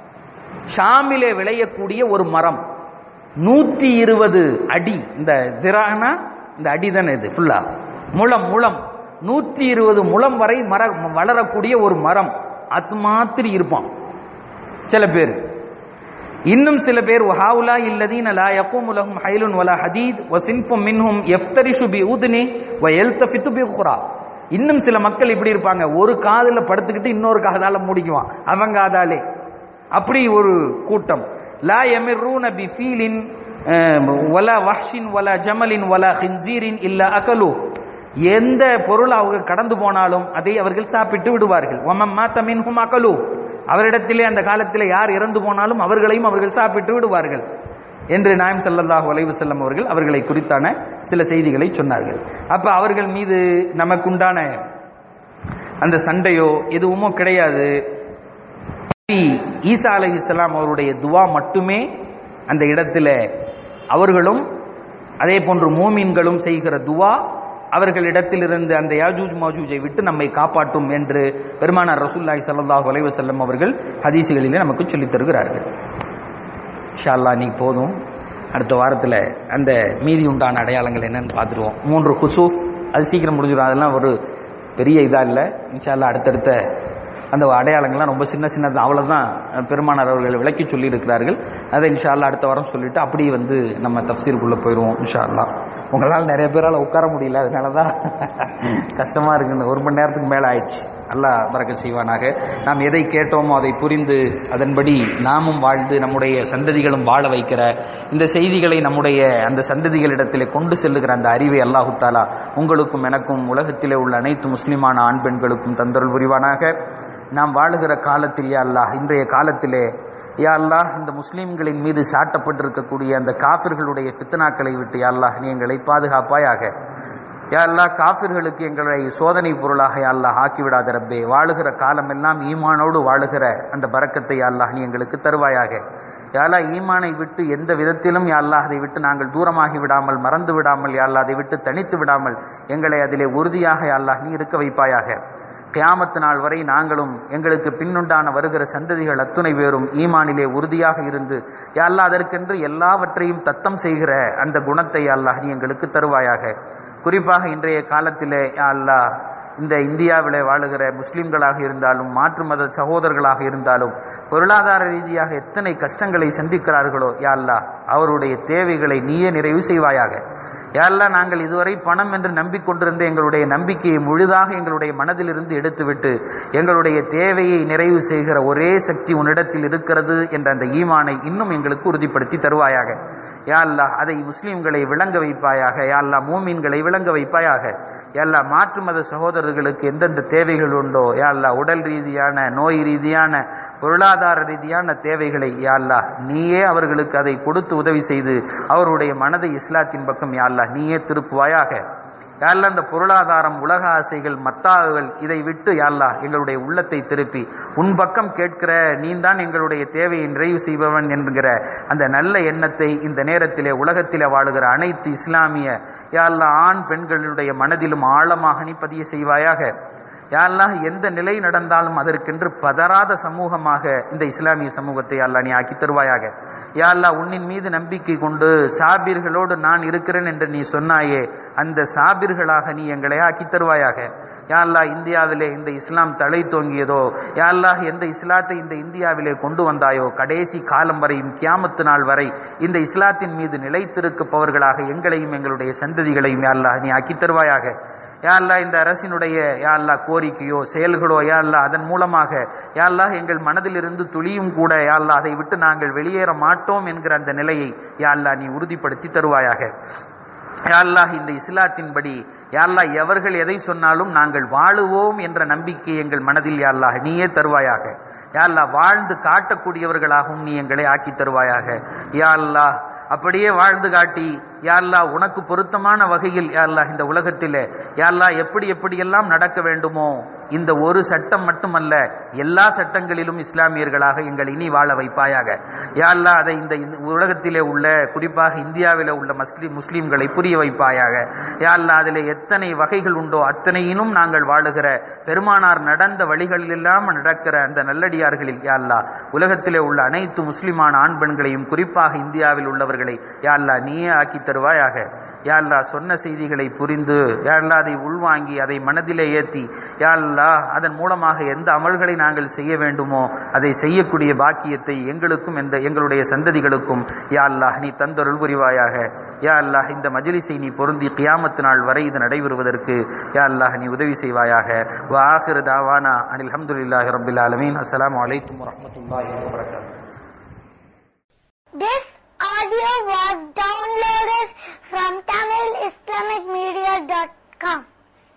[SPEAKER 1] ஷாமிலே விளையக்கூடிய ஒரு மரம் நூத்தி இருபது அடி இந்த திரானா இந்த அடி தானே இது ஃபுல்லா முளம் முளம் நூத்தி இருபது முளம் வரை மர வளரக்கூடிய ஒரு மரம் அது மாதிரி இருப்பான் சில பேர் இன்னும் சில பேர் வஹாவுலா இல்லதீன லா யகூமு லஹும் ஹைலுன் வலா ஹதீத் வ சின்ஃபும் மின்ஹும் யஃப்தரிஷு பி உதுனி வ யல்தஃபித்து பி குரா இன்னும் சில மக்கள் இப்படி இருப்பாங்க ஒரு காதுல படுத்துக்கிட்டு இன்னொரு காதால முடிக்குவான் அவங்க காதாலே அப்படி ஒரு கூட்டம் லா யமிர்ரூன பி ஃபீலின் வலா வஹ்ஷின் வலா ஜமலின் வலா ஹின்சீரின் இல்ல அகலு எந்த பொருள் அவங்க கடந்து போனாலும் அதை அவர்கள் சாப்பிட்டு விடுவார்கள் ஒமம் மாத்த மின்ஹும் அகலு அவரிடத்திலே அந்த காலத்திலே யார் இறந்து போனாலும் அவர்களையும் அவர்கள் சாப்பிட்டு விடுவார்கள் என்று நாயம் ஸல்லல்லாஹு அலைஹி வஸல்லம் அவர்கள் அவர்களை குறித்தான சில செய்திகளை சொன்னார்கள் அப்ப அவர்கள் மீது நமக்குண்டான அந்த சண்டையோ எதுவுமோ கிடையாது நபி ஈசா அலைஹிஸ்ஸலாம் அவருடைய துவா மட்டுமே அந்த இடத்துல அவர்களும் அதே போன்று மூமின்களும் செய்கிற துவா அவர்களிடத்திலிருந்து அந்த யாஜூஜ் மாஜூஜை விட்டு நம்மை காப்பாற்றும் என்று பெருமானார் ரசூல்லாய் ஸல்லல்லாஹு அலைஹி வஸல்லம் அவர்கள் ஹதீசுகளிலே நமக்கு சொல்லித் தருகிறார்கள் இன்ஷா அல்லாஹ் இன்னைக்கு போதும் அடுத்த வாரத்தில் அந்த மீதி உண்டான அடையாளங்கள் என்னன்னு பார்த்துருவோம் மூன்று குசூஃப் அது சீக்கிரம் முடிஞ்சிடும் அதெல்லாம் ஒரு பெரிய இதாக இல்லை இன்ஷா அல்லாஹ் அடுத்தடுத்த அந்த அடையாளங்கள்லாம் ரொம்ப சின்ன சின்னது அவ்வளோதான் பெருமானார் அவர்கள் விளக்கி சொல்லி இருக்கிறார்கள் அதை இன்ஷா அல்லாஹ் அடுத்த வாரம் சொல்லிட்டு அப்படியே வந்து நம்ம தப்சீருக்குள்ளே போயிடுவோம் இன்ஷா அல்லாஹ் உங்களால் நிறைய பேரால் உட்கார முடியல அதனால தான் கஷ்டமாக இருக்குது ஒரு மணி நேரத்துக்கு மேலே ஆயிடுச்சு அல்லாஹ் பறக்க செய்வானாக நாம் எதை கேட்டோமோ அதை புரிந்து அதன்படி நாமும் வாழ்ந்து நம்முடைய சந்ததிகளும் வாழ வைக்கிற இந்த செய்திகளை நம்முடைய அந்த சந்ததிகளிடத்திலே கொண்டு செல்லுகிற அந்த அறிவை அல்லாஹு தாலா உங்களுக்கும் எனக்கும் உலகத்திலே உள்ள அனைத்து முஸ்லிமான ஆண் பெண்களுக்கும் தந்தருள் புரிவானாக நாம் வாழுகிற காலத்தில் யா அல்லாஹ் இன்றைய காலத்திலே யா அல்லாஹ் இந்த முஸ்லிம்களின் மீது சாட்டப்பட்டிருக்கக்கூடிய அந்த காபிர்களுடைய ஃபித்னாக்களை விட்டு யா அல்லாஹ் நீ எங்களை பாதுகாப்பாயாக யா அல்லாஹ் காபிர்களுக்கு எங்களை சோதனை பொருளாக யா அல்லாஹ் ஆக்கிவிடாத ரப்பே வாழுகிற காலமெல்லாம் ஈமானோடு வாழுகிற அந்த பரக்கத்தை யா அல்லாஹ் நீ எங்களுக்கு தருவாயாக யா அல்லாஹ் ஈமானை விட்டு எந்த விதத்திலும் யா அல்லாஹ் அதை விட்டு நாங்கள் தூரமாகி விடாமல் மறந்து விடாமல் யா அல்லாஹ் அதை விட்டு தனித்து விடாமல் எங்களை அதிலே உறுதியாக யா அல்லாஹ் நீ இருக்க வைப்பாயாக கியாமத்து நாள் வரை நாங்களும் எங்களுக்கு பின்னுண்டான வருகிற சந்ததிகள் அத்துணை பேரும் ஈமானிலே உறுதியாக இருந்து யா அல்லாஹ் அதற்கென்று எல்லாவற்றையும் தத்தம் செய்கிற அந்த குணத்தை யா அல்லாஹ் நீ எங்களுக்கு தருவாயாக குறிப்பாக இன்றைய காலத்திலே யா அல்லாஹ் இந்த இந்தியாவிலே வாழுகிற முஸ்லிம்களாக இருந்தாலும் மாற்று மத சகோதரர்களாக இருந்தாலும் பொருளாதார ரீதியாக எத்தனை கஷ்டங்களை சந்திக்கிறார்களோ யா அல்லாஹ் அவருடைய தேவைகளை நீயே நிறைவு செய்வாயாக யாரெல்லாம் நாங்கள் இதுவரை பணம் என்று நம்பிக்கொண்டிருந்த எங்களுடைய நம்பிக்கையை முழுதாக எங்களுடைய மனதிலிருந்து எடுத்துவிட்டு எங்களுடைய தேவையை நிறைவு செய்கிற ஒரே சக்தி உன்னிடத்தில் இருக்கிறது என்ற அந்த ஈமானை இன்னும் எங்களுக்கு உறுதிப்படுத்தி தருவாயாக யா அல்லாஹ் அதை முஸ்லிம்களை விளங்க வைப்பாயாக யா அல்லாஹ் மூமீன்களை விளங்க வைப்பாயாக யா அல்லாஹ் மாற்று மத சகோதரர்களுக்கு எந்தெந்த தேவைகள் உண்டோ யா அல்லாஹ் உடல் ரீதியான நோய் ரீதியான பொருளாதார ரீதியான தேவைகளை யா அல்லாஹ் நீயே அவர்களுக்கு அதை கொடுத்து உதவி செய்து அவருடைய மனதை இஸ்லாத்தின் பக்கம் யா அல்லாஹ் நீயே திருப்புவாயாக யாழ்லா அந்த பொருளாதாரம் உலக ஆசைகள் மத்தாகுகள் இதை விட்டு யாழ்லா எங்களுடைய உள்ளத்தை திருப்பி உன் பக்கம் கேட்கிற நீந்தான் எங்களுடைய தேவையை நிறைவு செய்பவன் என்கிற அந்த நல்ல எண்ணத்தை இந்த நேரத்திலே உலகத்திலே வாழுகிற அனைத்து இஸ்லாமிய யாழ்லா ஆண் பெண்களுடைய மனதிலும் ஆழமாக நீ பதிய செய்வாயாக யாரெல்லாம் எந்த நிலை நடந்தாலும் அதற்கென்று பதறாத சமூகமாக இந்த இஸ்லாமிய சமூகத்தை அல்லா நீ ஆக்கி தருவாயாக யாழ்லா உன்னின் மீது நம்பிக்கை கொண்டு சாபிர்களோடு நான் இருக்கிறேன் என்று நீ சொன்னாயே அந்த சாபிர்களாக நீ எங்களை ஆக்கி தருவாயாக யாழ்லா இந்தியாவிலே இந்த இஸ்லாம் தலை தோங்கியதோ யாழ்லாஹ் எந்த இஸ்லாத்தை இந்த இந்தியாவிலே கொண்டு வந்தாயோ கடைசி காலம் வரையும் கியாமத்து நாள் வரை இந்த இஸ்லாத்தின் மீது நிலைத்திருப்பவர்களாக எங்களையும் எங்களுடைய சந்ததிகளையும் யாழ்லா நீ ஆக்கி தருவாயாக யாழ்லா இந்த அரசினுடைய யாழ்லா கோரிக்கையோ செயல்களோ யாழ்லா அதன் மூலமாக யாழ்லா எங்கள் மனதிலிருந்து துளியும் கூட யாழ்லா அதை விட்டு நாங்கள் வெளியேற மாட்டோம் என்கிற அந்த நிலையை யாழ்லா நீ உறுதிப்படுத்தி தருவாயாக யாழ்லா இந்த இஸ்லாத்தின்படி யாழ்லா எவர்கள் எதை சொன்னாலும் நாங்கள் வாழுவோம் என்ற நம்பிக்கை எங்கள் மனதில் யாழ்லா நீயே தருவாயாக யாழ்லா வாழ்ந்து காட்டக்கூடியவர்களாகவும் நீ எங்களை ஆக்கி தருவாயாக யாழ்லா அப்படியே வாழ்ந்து காட்டி யாழ்லா உனக்கு பொருத்தமான வகையில் யாழ்லா இந்த உலகத்திலே யாழ்லா எப்படி எப்படியெல்லாம் நடக்க வேண்டுமோ இந்த ஒரு சட்டம் மட்டுமல்ல எல்லா சட்டங்களிலும் இஸ்லாமியர்களாக எங்கள் இனி வாழ வைப்பாயாக யாழ்லா அதை இந்த உலகத்திலே உள்ள குறிப்பாக இந்தியாவிலே உள்ள முஸ்லிம் முஸ்லிம்களை புரிய வைப்பாயாக யாழ்லா அதில் எத்தனை வகைகள் உண்டோ அத்தனையிலும் நாங்கள் வாழுகிற பெருமானார் நடந்த வழிகளில் இல்லாமல் நடக்கிற அந்த நல்லடியார்களில் யாழ்லா உலகத்திலே உள்ள அனைத்து முஸ்லிமான ஆண் பெண்களையும் குறிப்பாக இந்தியாவில் உள்ளவர்களை யாழ்லா நீயே ஆக்கி தருவாயாக யாழ்லா சொன்ன செய்திகளை புரிந்து யாழ்லா அதை உள்வாங்கி அதை மனதிலே ஏற்றி யாழ்லா அதன் மூலமாக எந்த அமல்களை நாங்கள் செய்ய வேண்டுமோ அதை செய்யக்கூடிய பாக்கியத்தை எங்களுக்கும் எந்த எங்களுடைய சந்ததிகளுக்கும் யாழ்லா நீ தந்தொருள் புரிவாயாக யா அல்லாஹ் இந்த மஜ்லிஸை நீ பொருந்தி கியாமத்து நாள் வரை இது நடைபெறுவதற்கு யா அல்லாஹ் நீ உதவி செய்வாயாக வா ஆஹிரு தாவானா அனில் அல்ஹம்துலில்லாஹி ரப்பில் ஆலமீன் அஸ்ஸலாமு அலைக்கும் வரஹ்மத்துல்லாஹி வபரகாத்துஹு
[SPEAKER 2] This audio was downloaded from TamilIslamicMedia.com.